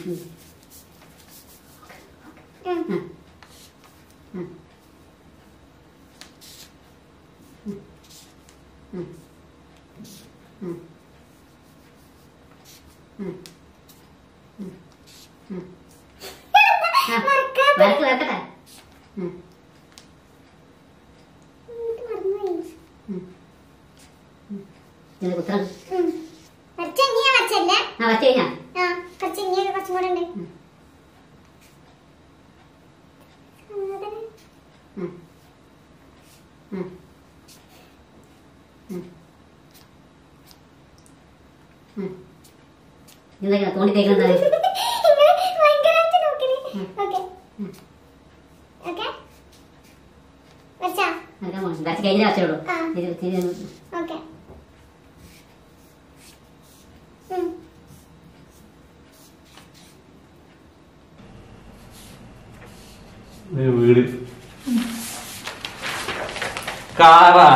[SPEAKER 3] വരക്ക് വരക്കട്ടെ ഉം. ഇതിന്റെ ഉത്തരം
[SPEAKER 4] കുറച്ച് ഇങ്ങനെ വച്ചല്ലേ
[SPEAKER 3] ആ വരച്ചു കഴിഞ്ഞാ
[SPEAKER 4] ആ കുറച്ച് ഇങ്ങനെ കുറച്ചും കൂടെ ഉണ്ട്
[SPEAKER 3] ഉം. ഉം. ഉം. ഉം. ഉം. ഇതെന്താ തോണ്ടി തേക്കുന്നത്
[SPEAKER 4] ഇങ്ങനെ ഭയങ്കരമായിട്ട് നോക്കണേ ഓക്കെ
[SPEAKER 3] ഉം.
[SPEAKER 4] ഓക്കെ വച്ചാ
[SPEAKER 3] വരച്ച് കഴിഞ്ഞ വച്ചേ ഉള്ളൂ
[SPEAKER 4] ആ.
[SPEAKER 3] ഇത് ഇത്
[SPEAKER 4] ഓക്കെ ഉം
[SPEAKER 2] ഒരു വീട് കാറാ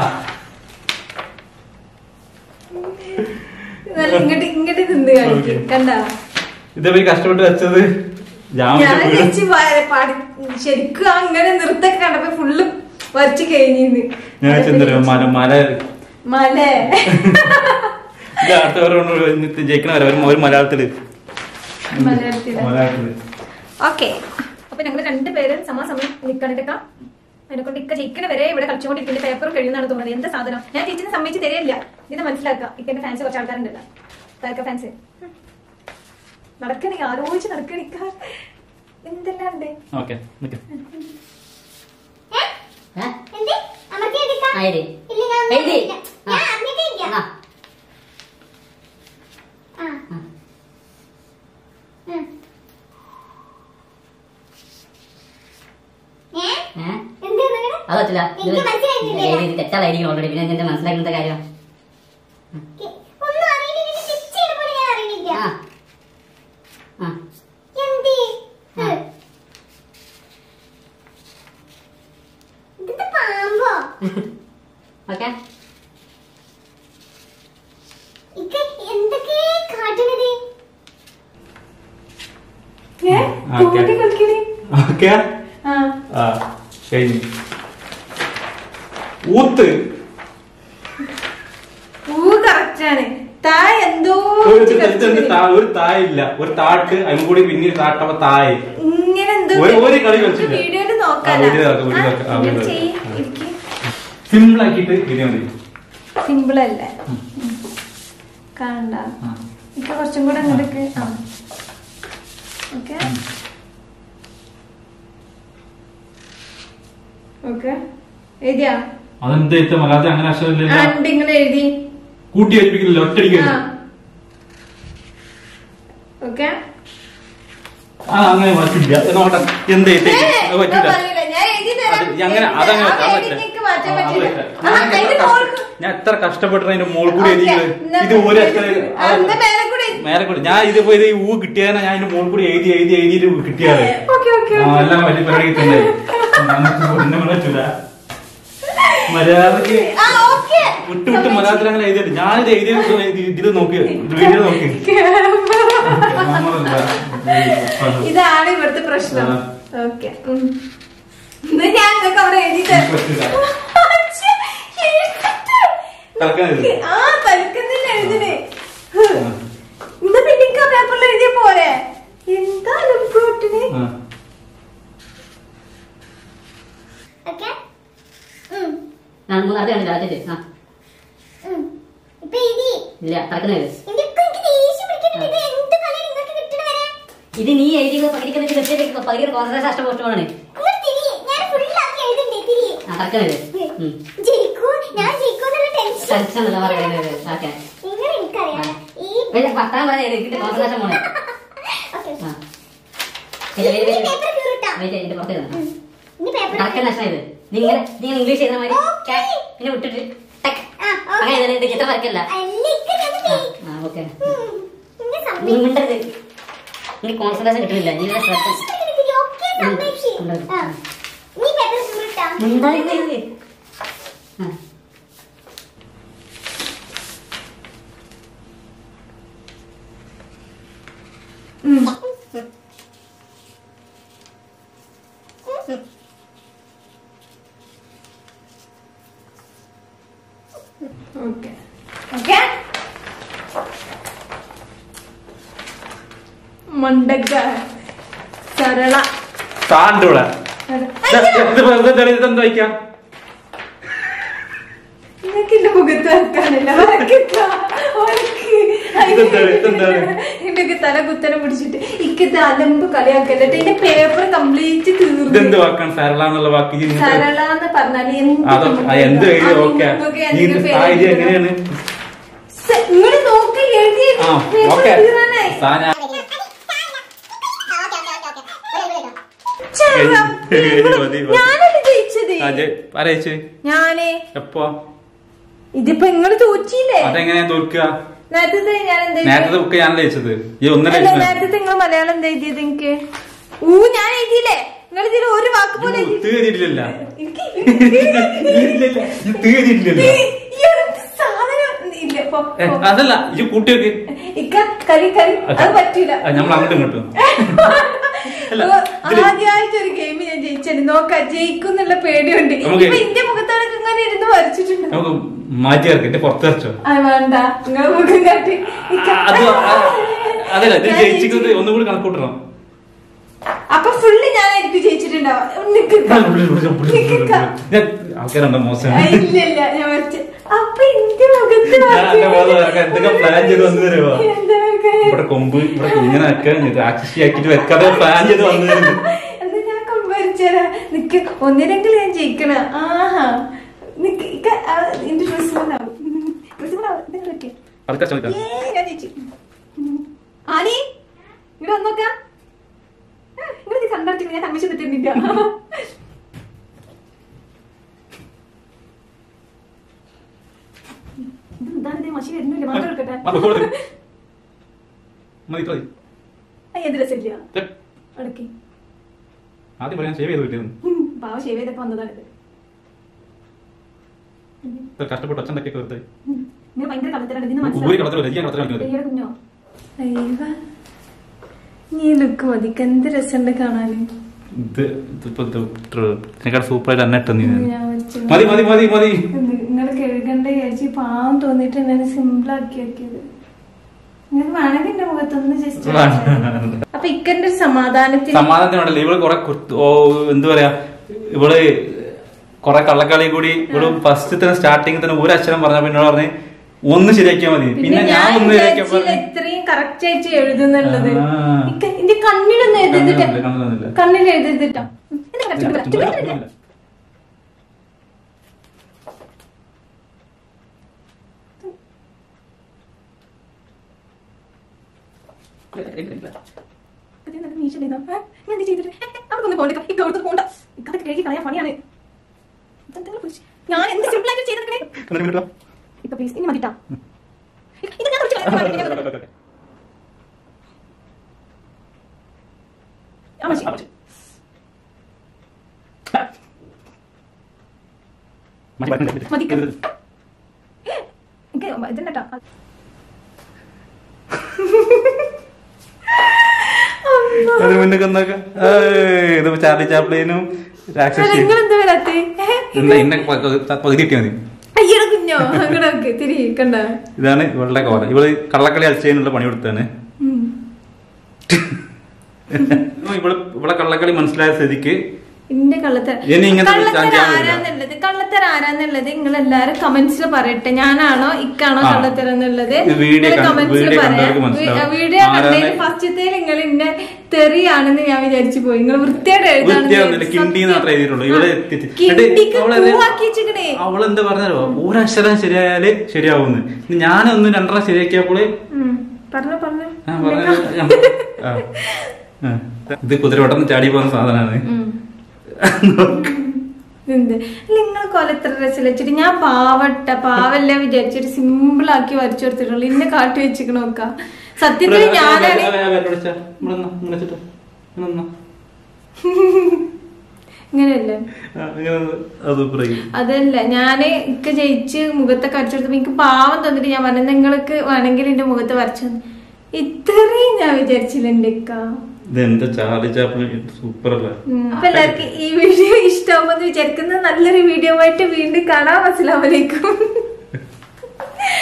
[SPEAKER 1] നല്ല ഇങ്ങോട്ട് ഇങ്ങോട്ട് നിന്ന് കാണിക്കും
[SPEAKER 2] ഓക്കേ.
[SPEAKER 1] കണ്ടാ
[SPEAKER 2] ഇതേ കഷ്ടപ്പെട്ട് വെച്ചത്
[SPEAKER 1] ഞാൻ
[SPEAKER 2] ജാമിന്റെ വീട്
[SPEAKER 1] വെച്ച് പാ- പാടി ശരിക്കും അങ്ങനെ നൃത്തൊക്കെ കണ്ടപ്പോ ഫുള്ള് വരച്ച് കഴിഞ്ഞിന്ന്
[SPEAKER 2] ഞാൻ വെച്ചെന്തോ മല മല
[SPEAKER 1] മല
[SPEAKER 2] ഇത് അടുത്തവരോട് ജയിക്കണ വരെ ഒരു- ഒരു മലയാളത്തില്
[SPEAKER 1] മലയാളത്തില്
[SPEAKER 2] മലയാളത്തില്
[SPEAKER 1] ഓക്കെ അപ്പൊ ഞങ്ങൾ രണ്ടുപേരും സമാസമയം നിക്കണിട്ടേക്കാം അതിനെ കൊണ്ട് ഇക്ക ജയിക്കണ വരെ ഇവിടെ കളിച്ചുകൊണ്ടിരിക്കുന്ന പേപ്പർ കഴിയുന്നതാണ് തോന്നുന്നത് എന്താ സാധനം ഞാൻ ടീച്ചറിനെ സമ്മതിച്ച് തരില്ല ഇത് മനസ്സിലാക്കാം ഇക്കന്റെ ഫാൻസ് കുറച്ച് ആൾക്കാരുണ്ടല്ലോ താരക്ക ഫാൻസ് നടക്കണേ ആലോചിച്ച് നടക്കണിക്ക എന്തെല്ലാം ഉണ്ട്
[SPEAKER 2] ഓക്കെ നിക്ക്
[SPEAKER 4] ഏ?
[SPEAKER 3] ഏ?
[SPEAKER 4] എന്ത്? അമർത്തി എടുക്കാം?
[SPEAKER 3] ആ, എഴുതി.
[SPEAKER 4] ഇല്ല, ഞാൻ ഒന്നും
[SPEAKER 3] എഴുതി.
[SPEAKER 4] എഴുതിയില്ല. ഞാൻ
[SPEAKER 3] ആ.
[SPEAKER 4] അറിഞ്ഞിട്ടില്ല.
[SPEAKER 3] ആ.
[SPEAKER 4] ആ.
[SPEAKER 3] ആ.
[SPEAKER 4] ഉം. ഏ?
[SPEAKER 3] ഏ?
[SPEAKER 4] എന്ത് നിങ്ങടെ?
[SPEAKER 3] അത് പറ്റില്ല ഇത്
[SPEAKER 4] എനിക്ക് മനസ്സിലായിട്ടില്ല.
[SPEAKER 3] ഇത് തെറ്റായിരിക്കും ഓൾറെഡി പിന്നെ എന്റെ മനസ്സിലാക്കുന്ന കാര്യം
[SPEAKER 4] കെ- ഒന്നും അറിയില്ല. ഇതിന്റെ stitch ചെയ്ത പോലെ ഞാൻ അറിയുന്നില്ല.
[SPEAKER 3] ആ ആ
[SPEAKER 4] എന്ത്?
[SPEAKER 3] ആ.
[SPEAKER 4] ഹ്. ഇതെന്താ പാമ്പോ?
[SPEAKER 3] ഓക്കെ
[SPEAKER 4] ഇക്ക എന്തൊക്കെ കാട്ടണത്?
[SPEAKER 1] ഏ
[SPEAKER 2] ഓക്കേ.
[SPEAKER 1] കൂട്ടി കളിക്കണേ
[SPEAKER 2] ഓക്കെ
[SPEAKER 1] ആ
[SPEAKER 2] ആ കഴിഞ്ഞു ഊത്ത്
[SPEAKER 1] ഊ കറക്റ്റാണ് താ എന്തോ
[SPEAKER 2] ഒരു
[SPEAKER 1] വെച്ച്
[SPEAKER 2] ഇത് ഇത്
[SPEAKER 1] കളിച്ചിട്ട്
[SPEAKER 2] താ- ഒരു തായില്ല ഒരു താട്ട് അതിന് കൂടി പിന്നെ താട്ടപ്പോ തായ്
[SPEAKER 1] ഇങ്ങനെ എന്തോ
[SPEAKER 2] ഒരു- ഒരു കളി കളിച്ചില്ല.
[SPEAKER 1] വീഡിയോയില്
[SPEAKER 2] ആ,
[SPEAKER 1] നോക്കാലോ
[SPEAKER 2] വീഡിയോ നോക്കാം, വീഡിയോ നോക്കാം. ആ,
[SPEAKER 1] ഇങ്ങനെ
[SPEAKER 2] വീഡിയോ
[SPEAKER 1] ചെയ്യ്,
[SPEAKER 2] നോക്കാം.
[SPEAKER 1] ഇരിക്ക്.
[SPEAKER 2] സിമ്പിൾ ആക്കിയിട്ട് ഇരിയാൻ മതി
[SPEAKER 1] സിമ്പിൾ അല്ലേ കാണണ്ട
[SPEAKER 2] ആ.
[SPEAKER 1] ഇപ്പൊ കുറച്ചും കൂടെ അങ്ങോട്ടേക്ക് ആ ഓക്കെ ഓക്കെ എഴുതിയാ
[SPEAKER 2] അതെന്താ ഇത്ത മലയാളത്തിൽ അങ്ങനെ
[SPEAKER 1] ആ
[SPEAKER 2] അക്ഷരമില്ല
[SPEAKER 1] ഉണ്ട് ഇങ്ങനെ എഴുതി
[SPEAKER 2] കൂട്ടി യോജിപ്പിക്കില്ല ഒറ്റടിക്ക്
[SPEAKER 1] ആ
[SPEAKER 2] എഴുതും.
[SPEAKER 1] ഓക്കെ
[SPEAKER 2] ആ അങ്ങനെ പറ്റില്ല നോട്ടെ എന്താ ഇത്? അത് പറ്റില്ല
[SPEAKER 1] ഞാൻ എഴുതി തരാം
[SPEAKER 2] അത് അങ്ങനെ അതങ്ങനെ
[SPEAKER 1] ആ
[SPEAKER 2] വെക്കാം, അത്
[SPEAKER 1] എഴുതി
[SPEAKER 2] പറ്റില്ല.
[SPEAKER 1] നിനക്ക് മാറ്റാൻ
[SPEAKER 2] ആ, അത്
[SPEAKER 1] പറ്റില്ല
[SPEAKER 2] പറ്റില്ല.
[SPEAKER 1] ആ,
[SPEAKER 2] ഞാൻ എത്ര
[SPEAKER 1] അതിന്റെ
[SPEAKER 2] കഷ്ട-
[SPEAKER 1] മോൾക്ക്
[SPEAKER 2] ഞാൻ എത്ര കഷ്ടപ്പെട്ട് അതിന്റെ മോൾ കൂടി
[SPEAKER 1] ഓക്കേ.
[SPEAKER 2] എഴുതിയത്
[SPEAKER 1] എന്നാ
[SPEAKER 2] ഇത് ഒരു അക്ഷരം
[SPEAKER 1] ആ, എന്നാ മേലെ കൂടെ എഴുതി.
[SPEAKER 2] മേലെ കൂടി ഞാൻ ഇത് പോയി ഈ ഊ കിട്ടിയതിനാ ഞാൻ ഇതിന്റെ മോൾ കൂടി എഴുതി എഴുതി എഴുതിയിട്ട് കിട്ടിയത്
[SPEAKER 1] ഓക്കെ ഓക്കെ
[SPEAKER 2] ആ എല്ലാം വലിയ പരിപാടി തന്നെ നമുക്ക് പറ്റൂല മലയാളത്തിൽ
[SPEAKER 1] ആ ഓക്കെ
[SPEAKER 2] വിട്ട് വിട്ട് മലയാളത്തിൽ അങ്ങനെ എഴുതിയിട്ട് ഞാനിത് എഴുതിയത് ഇതിൽ നോക്കി വീഡിയോ നോക്കി
[SPEAKER 1] ഇതാണ് ഇവിടുത്തെ പ്രശ്നം
[SPEAKER 2] ആ.
[SPEAKER 1] ഓക്കെ ഞാൻ നിങ്ങൾക്ക് അവിടെ എഴുതി തരാം
[SPEAKER 2] പറ്റില്ല.
[SPEAKER 1] അച്ഛേ, എഴുതിട്ട്.
[SPEAKER 2] തൽക്കാലം എഴുതി.
[SPEAKER 1] ആ തൽക്കുന്നില്ല എഴുതിന് ഇന്ന് പിന്നെ എനിക്ക് ആ പേപ്പറിൽ എഴുതിയ പോരെ എന്താ ലുക്കോട്ടിന്
[SPEAKER 2] ആ.
[SPEAKER 4] ഓക്കെ? ഉം.
[SPEAKER 3] ആ മൂന്ന് അത് കണ്ടില്ല അത് ആ
[SPEAKER 4] ഉം. ഇപ്പൊ എഴുതി.
[SPEAKER 3] ഇല്ല തറക്കുന്നത്
[SPEAKER 4] ഇതിപ്പോ എനിക്ക് ദേഷ്യം പിടിക്കുന്നുണ്ട്. ഇത് എന്ത് കളിയാ നിങ്ങൾക്ക് കിട്ടണ വരെ?
[SPEAKER 3] ഇത് നീ എഴുതിയത് പകുതിക്ക് വെച്ച് വെച്ചിട്ട് പകുതി കോൺസെൻട്രേഷൻ നഷ്ടപ്പെട്ടു പോകണേ
[SPEAKER 4] ഇങ്ങോട്ട് തിരി.
[SPEAKER 3] കളിക്കണില്ലേ ഉം.
[SPEAKER 4] ജയിക്കൂ ഞാൻ ജയിക്കൂന്നുള്ള ടെൻഷൻ
[SPEAKER 3] ടെൻഷൻ ഒന്നുമില്ല, പറയുന്നത് ഓക്കെ
[SPEAKER 4] നിങ്ങൾ എനിക്കറിയാം ഈ
[SPEAKER 3] പിന്നെ പത്താം പോലെ എനിക്ക് കോൺസെൻട്രേഷൻ പോണേ
[SPEAKER 4] ഓക്കെ
[SPEAKER 3] ആ ഇല്ല, wait, wait, wait.
[SPEAKER 4] പേപ്പർ കീറിട്ടാ
[SPEAKER 3] Wait, ഇതിന്റെ പുറത്ത് ഇരുന്നോ.
[SPEAKER 4] ഇനി പേപ്പർ
[SPEAKER 3] കറക്റ്റ് നഷ്ടം ഇത് നീ ഇങ്ങനെ നീ ഇങ്ങനെ ഇംഗ്ലീഷ് ചെയ്യുന്ന മാതിരി
[SPEAKER 4] Okay.
[SPEAKER 3] cat, പിന്നെ വിട്ടിട്ട് ടക്ക്.
[SPEAKER 4] ആ
[SPEAKER 3] അങ്ങനെ
[SPEAKER 4] ഓക്കെ
[SPEAKER 3] ചെയ്താലേ ഇത് ചിത്രം വരയ്ക്കല്ല
[SPEAKER 4] അല്ല ഇക്ക് ഞാൻ
[SPEAKER 3] ആ,
[SPEAKER 4] ജയി-
[SPEAKER 3] ആ ഓക്കെ
[SPEAKER 4] ഉം. ഇന്നെ
[SPEAKER 3] നീ
[SPEAKER 4] സമ്മതിക്ക്.
[SPEAKER 3] മിണ്ടരുത് നീ കോൺസെൻട്രേഷൻ കിട്ടുന്നില്ല നീ ഇങ്ങനെ ശ്രദ്ധ
[SPEAKER 4] എനിക്ക് ഓക്കെ സമ്മതിക്ക്.
[SPEAKER 3] ഉം.
[SPEAKER 4] ആ. നീ പേപ്പർ കീറിട്ടാ
[SPEAKER 3] മിണ്ടാതിരുന്നേ. ആ.
[SPEAKER 1] ഓക്കെ ഓക്കെ മണ്ടക്ക സരള
[SPEAKER 2] താണ്ടിവിടെ
[SPEAKER 1] അയ്യോ,
[SPEAKER 2] ഇതെന്താ വയ്ക്കാം
[SPEAKER 1] നിനക്ക് എന്റെ മുഖത്ത് വെക്കാനില്ല വരക്കില്ല. വരക്ക്.
[SPEAKER 2] ഇതെന്താണ്? ഇതെന്താണ്?
[SPEAKER 1] നിനക്ക് തല കുത്തനെ പിടിച്ചിട്ട് ഇക്ക് തലമ്പ് കളിയാക്കല്ലേ എന്റെ പേപ്പർ കംപ്ലീറ്റ് തീർന്നു
[SPEAKER 2] ഇതെന്ത് വാക്കാണ് സരള എന്നുള്ള വാക്ക് ഇജ്ജ് ഇങ്ങനത്തെ-
[SPEAKER 1] സരള എന്ന് പറഞ്ഞാല് എന്ത്
[SPEAKER 2] അതോ ആ, എന്ത്
[SPEAKER 1] ആ,
[SPEAKER 2] ഓക്കെ
[SPEAKER 1] നിങ്ങൾക്ക്
[SPEAKER 2] നീ
[SPEAKER 1] എന്തെങ്കിലും പേര്
[SPEAKER 2] സാഹചര്യം
[SPEAKER 1] എഴുതണം.
[SPEAKER 2] എങ്ങനെയാണ്
[SPEAKER 1] സ- ഇങ്ങള് നോക്കി എഴുതി
[SPEAKER 2] ആ
[SPEAKER 1] പേപ്പർ
[SPEAKER 2] ഓക്കെ
[SPEAKER 1] തീരാനായി.
[SPEAKER 2] സാന
[SPEAKER 1] ഛെ,
[SPEAKER 2] എഴുതി,
[SPEAKER 1] റബ്ബേ,
[SPEAKER 2] എഴുതി,
[SPEAKER 1] ഇങ്ങള്
[SPEAKER 2] മതി, മതി.
[SPEAKER 1] ഞാനല്ലേ ജയിച്ചത്
[SPEAKER 2] പറയച്ചു
[SPEAKER 1] ഞാനേ
[SPEAKER 2] എപ്പോ
[SPEAKER 1] ഇതിപ്പോ നിങ്ങള് തോറ്റില്ലേ
[SPEAKER 2] അതെങ്ങനെയാ തോൽക്കുക
[SPEAKER 1] നേരത്തെ ഞാൻ എന്താ
[SPEAKER 2] നേരത്തെ ബുക്ക് ഞാനല്ലേ അയച്ചത് ഈ ഒന്നര
[SPEAKER 1] അല്ല നേരത്തെ നിങ്ങൾ മലയാളം എന്താ എഴുതിയത് എനിക്ക് ഊ ഞാൻ എഴുതിയില്ലേ നിങ്ങൾ ഇതിൽ ഒരു വാക്ക് പോലെ എഴുതി
[SPEAKER 2] തീയതിയിട്ടില്ല
[SPEAKER 1] എനിക്ക്
[SPEAKER 2] തീയതിയിട്ടില്ല
[SPEAKER 1] ഈ ഒരു സാധനം ഇല്ല പോ, പോ.
[SPEAKER 2] അതല്ല ഇത് കൂട്ടി വെക്ക്
[SPEAKER 1] ഇക്ക കരി കരി അത് പറ്റൂല
[SPEAKER 2] നമ്മൾ അങ്ങോട്ടും ഇങ്ങോട്ടും അല്ല,
[SPEAKER 1] ഓ,
[SPEAKER 2] ഇതില്
[SPEAKER 1] ആദ്യമായിട്ട് ഒരു ഗെയിം ഞാൻ ജയിച്ചത് നോക്കാം ജയിക്കും എന്നുള്ള പേടിയുണ്ട്
[SPEAKER 2] നമുക്ക്
[SPEAKER 1] ഇപ്പൊ എന്റെ മുഖത്താണൊക്കെ ഇങ്ങനെ ഇരുന്ന് വരച്ചിട്ടുണ്ട്
[SPEAKER 2] നമുക്ക് മാറ്റി ഇറക്കി എന്റെ പുറത്ത് വെച്ചോ
[SPEAKER 1] ആ വേണ്ട നിങ്ങൾ മുഖം കാട്ടി ഇക്ക,
[SPEAKER 2] അത് ആ- അതല്ല ഇത്
[SPEAKER 1] ഞാൻ
[SPEAKER 2] ജയിച്ചിട്ട് ഒന്നും കൂടി കണക്കൂട്ടണം
[SPEAKER 1] അപ്പൊ ഫുള്ള് ഞാനായിരിക്കും ജയിച്ചിട്ടുണ്ടാവും നിക്ക് ഇക്ക. നിക്ക് ഇക്ക.
[SPEAKER 2] ഞാൻ ആൾക്കാരുണ്ടോ മോശം
[SPEAKER 1] ആ, ഇല്ല ഇല്ല ഞാൻ വരച്ച അപ്പൊ എന്റെ മുഖത്ത്
[SPEAKER 2] ഞാൻ എന്റെ മുഖത്ത്
[SPEAKER 1] നോക്കി.
[SPEAKER 2] വരക്കാൻ എന്തൊക്കെ പ്ലാൻ ചെയ്ത് വന്നു തരുമോ
[SPEAKER 1] എന്താ വരക്കാൻ?
[SPEAKER 2] ഇവിടെ കൊമ്പ് ഇവിടെ ഇങ്ങനെ വെക്കാൻ ആക്സസ് ആക്കിട്ട് വെക്കാതെ പ്ലാൻ ചെയ്ത് വന്നു തരുന്നു
[SPEAKER 1] എന്നാ ഞാൻ കൊമ്പരിച്ചരാ നിക്ക് ഒന്നിനെങ്കിലും ഞാൻ ജയിക്കണ ആഹാ നിക്ക് ഇക്ക ആ, എന്റെ ഡ്രസ് കൊണ്ടാവും ഡ്രസ് കൊണ്ടാവും ഇതെങ്ങനെ പറ്റിയ
[SPEAKER 2] അതൊക്കെ ശ്രമിക്കാം
[SPEAKER 1] ഞാൻ ജയിച്ചു ആനി ഇവിടെ വന്നോക്കാം ഇവിടെ കണ്ടടിച്ചില്ല ഞാൻ കൺമിഷൻ കിട്ടുന്നില്ല ഇതെന്താണ് മഷി വരുന്നില്ല മാത്രം എടുക്കട്ടെ
[SPEAKER 2] മതി, കൊടുക്ക്. മതി മതി
[SPEAKER 1] ആ, എന്ത് രസമില്ല
[SPEAKER 2] ഛെ,
[SPEAKER 1] അടക്കി
[SPEAKER 2] ആദ്യം പറയാൻ സേവ് ചെയ്ത് കിട്ടിയത്
[SPEAKER 1] പാവ ഷേവ് ചെയ്തപ്പോ വന്നതാണിത്
[SPEAKER 2] ഇത്ര കഷ്ടപ്പെട്ട് അച്ഛൻ ഒക്കെ വെറുതെ
[SPEAKER 1] ഇങ്ങനെ ഭയങ്കര കളത്തിലാണ് ഇതിന്
[SPEAKER 2] ഊരി
[SPEAKER 1] മനസ്സിലായി
[SPEAKER 2] കളത്തിലോ ലജിക്കാൻ കളത്തിലോ
[SPEAKER 1] അയ്യോ കുഞ്ഞോ അയ്യോ നീ ലുക്ക് മതിക്ക് എന്ത് രസമുണ്ട് കാണാന്
[SPEAKER 2] ഇത് ഇതിപ്പോ ഇത് ഇത്ര- ഇതിനെക്കാൾ സൂപ്പറായിട്ട് തന്നെ ഇട്ടു നീ
[SPEAKER 1] ഞാൻ വെച്ചു.
[SPEAKER 2] മതി മതി മതി മതി
[SPEAKER 1] നിങ്ങള് കഴുകണ്ട വിചാരിച്ച് പാവം തോന്നിട്ട് എന്നെ സിമ്പിൾ ആക്കി ആക്കിയത് നിങ്ങൾക്ക് വേണമെങ്കിൽ എന്റെ മുഖത്തൊന്ന് ജസ്റ്റ്
[SPEAKER 2] വേണ്ട.
[SPEAKER 1] അപ്പൊ ഇക്കന്റെ ഒരു സമാധാനത്തിന്
[SPEAKER 2] സമാധാനത്തിനുണ്ടല്ലോ ഇവള് കൊറേ കുത്ത്- ഓ എന്ത് പറയാ ഇവള് കൊറേ കള്ളക്കളി കൂടി ഇവള് ഫസ്റ്റ് തന്നെ സ്റ്റാർട്ടിങ് തന്നെ ഒരു അക്ഷരം പറഞ്ഞ പിന്നെ പറഞ്ഞ് ഒന്ന് ശരിയാക്കിയാ മതി
[SPEAKER 1] പിന്നെ ഞാൻ
[SPEAKER 2] ഒന്ന് ശരിയാക്കിയാ
[SPEAKER 1] വിചാരിച്ചില്ല
[SPEAKER 2] പറഞ്ഞു
[SPEAKER 1] ഇത്രയും കറക്റ്റ് ആയിട്ട് എഴുതുന്നുള്ളത്
[SPEAKER 2] ആ.
[SPEAKER 1] ഇക്ക- എന്റെ കണ്ണിലൊന്നും എഴുതിട്ട്
[SPEAKER 2] കണ്ണിലൊന്നും- കണ്ണിലൊന്നുമില്ല.
[SPEAKER 1] കണ്ണിൽ എഴുതിട്ടോ എന്താ correct ആയിട്ട് correct ആയിട്ട്
[SPEAKER 2] ഒന്നുമില്ല.
[SPEAKER 1] ഇത് നല്ല മീശയിലിരുന്നോ? ഏ? ഞാൻ എന്ത് ചെയ്തിട്ട്? ഏ, ഏ, അവിടെ ഒന്ന് പോകണ്ട. ഇക്ക അവിടുത്തെ പോകണ്ട. ഇക്കതൊക്കെ കഴുകി കളയാൻ പണിയാണ്. ഇതെന്തെങ്കിലും കുറിച്ച് ഞാൻ എന്ത് സിമ്പിൾ ആയിട്ട് ചെയ്തിട്ടുണ്ടേ
[SPEAKER 2] കണ്ണിൽ വിട്ടോ?
[SPEAKER 1] ഇപ്പൊ പ്ലീസ് ഇനി മതിട്ടാ ഇക്ക, ഇത് ഞാൻ കുറച്ച് കളയാൻ പണിയാണ്. ആ, മതി.
[SPEAKER 2] മതി, മതി, മതി.
[SPEAKER 1] മതി. എനിക്ക് ഇതുണ്ടട്ടോ
[SPEAKER 2] അതിന് മുന്നേ കൊന്നൊക്കെ ഏയ്, ഇതിപ്പോ ചാർലി ചാപ്ലിനും രാക്ഷസി
[SPEAKER 1] നിങ്ങൾ എന്താ വരാത്തെ
[SPEAKER 2] ഇന്ന ഇന്ന പ- പ- പകുതി കിട്ടിയാൽ മതി
[SPEAKER 1] അയ്യട കുഞ്ഞോ അങ്ങനെ ഒക്കെ തിരി കണ്ട
[SPEAKER 2] ഇതാണ് ഇവളുടെ കോല ഇവള് കള്ളക്കളി കളിച്ചതിനുള്ള പണി കൊടുത്താണ് ഇവള് ഇവളെ കള്ളക്കളി മനസ്സിലായ സ്ഥിതിക്ക്
[SPEAKER 1] ഇന്റെ കള്ളത്തര
[SPEAKER 2] ഇനി ഇങ്ങനത്തെ
[SPEAKER 1] കള്ളത്തര
[SPEAKER 2] ചാഞ്ചാൻ വരില്ല.
[SPEAKER 1] ആരാന്നുള്ളത് കള്ളത്തര ആരാന്നുള്ളത് നിങ്ങൾ എല്ലാരും കമന്റ്സിൽ പറയട്ടെ ഞാനാണോ ഇക്കാണോ
[SPEAKER 2] ആ.
[SPEAKER 1] കള്ളത്തരം എന്നുള്ളത്
[SPEAKER 2] ഇത് വീഡിയോ
[SPEAKER 1] നിങ്ങള്
[SPEAKER 2] കണ്ട്
[SPEAKER 1] comments ല്
[SPEAKER 2] വീഡിയോ
[SPEAKER 1] പറയാം.
[SPEAKER 2] കണ്ടവർക്ക് മനസ്സിലാവും.
[SPEAKER 1] വീ- വീഡിയോ
[SPEAKER 2] ആരാണ്
[SPEAKER 1] കണ്ടതിൽ ഫസ്റ്റത്തെ നിങ്ങൾ ഇന്നെ തെറിയാണെന്ന് ഞാൻ വിചാരിച്ചു പോയി നിങ്ങൾ വൃത്തിയായിട്ട് എഴുതാണെന്ന്
[SPEAKER 2] വൃത്തിയാവുന്നില്ല
[SPEAKER 1] വിചാരിച്ചു.
[SPEAKER 2] കിണ്ടി മാത്രമേ എഴുതിയിട്ടുള്ളൂ ഇവിടെ
[SPEAKER 1] ആ.
[SPEAKER 2] എത്തിച്ച്
[SPEAKER 1] കിണ്ടിക്ക്
[SPEAKER 2] അവളത്
[SPEAKER 1] പൂവാക്കി വെച്ചിക്കണേ
[SPEAKER 2] അവളെന്താ പറഞ്ഞാലോ ഒരക്ഷരം ശരിയായാല് ശരിയാവുന്നു ഞാനൊന്ന് രണ്ടെണ്ണം ശരിയാക്കിയപ്പോള്
[SPEAKER 1] ഉം. പറഞ്ഞോ പറഞ്ഞോ
[SPEAKER 2] ഞാൻ പറഞ്ഞ ഞാൻ- ആ. ആ. ഇത് കുതിരവട്ടം ചാടി പോകുന്ന സാധനമാണ്
[SPEAKER 1] ഉം. എന്ത് നിങ്ങൾ കൊലത്ര രസം വെച്ചിട്ട് ഞാൻ പാവട്ട പാവല്ല വിചാരിച്ചിട്ട് സിമ്പിൾ ആക്കി വരച്ചു കൊടുത്തിട്ടുള്ളൂ ഇന്നെ കാട്ടി വെച്ചിക്കണ നോക്ക സത്യത്തിൽ ഞാനാണ് ഇങ്ങനെയല്ലേ
[SPEAKER 2] അത് പറയും
[SPEAKER 1] അതല്ല ഞാന് ഇക്ക ജയിച്ച് മുഖത്തൊക്കെ വരച്ചു കൊടുത്തപ്പോ എനിക്ക് പാവം തന്നിട്ട് ഞാൻ പറഞ്ഞു നിങ്ങൾക്ക് വേണമെങ്കിൽ എന്റെ മുഖത്ത് വരച്ചു തന്നു ഇത്രയും ഞാൻ വിചാരിച്ചില്ല എന്റെ ഇക്ക
[SPEAKER 2] ഇതെന്താ ചാർലി ചാപ്പിൾ സൂപ്പർ അല്ലേ
[SPEAKER 1] ഉം. അപ്പൊ എല്ലാവർക്കും ഈ വീഡിയോ ഇഷ്ടമാകുമെന്ന് വിചാരിക്കുന്ന നല്ലൊരു വീഡിയോ ആയിട്ട് വീണ്ടും കാണാം അസ്സലാമലൈക്കും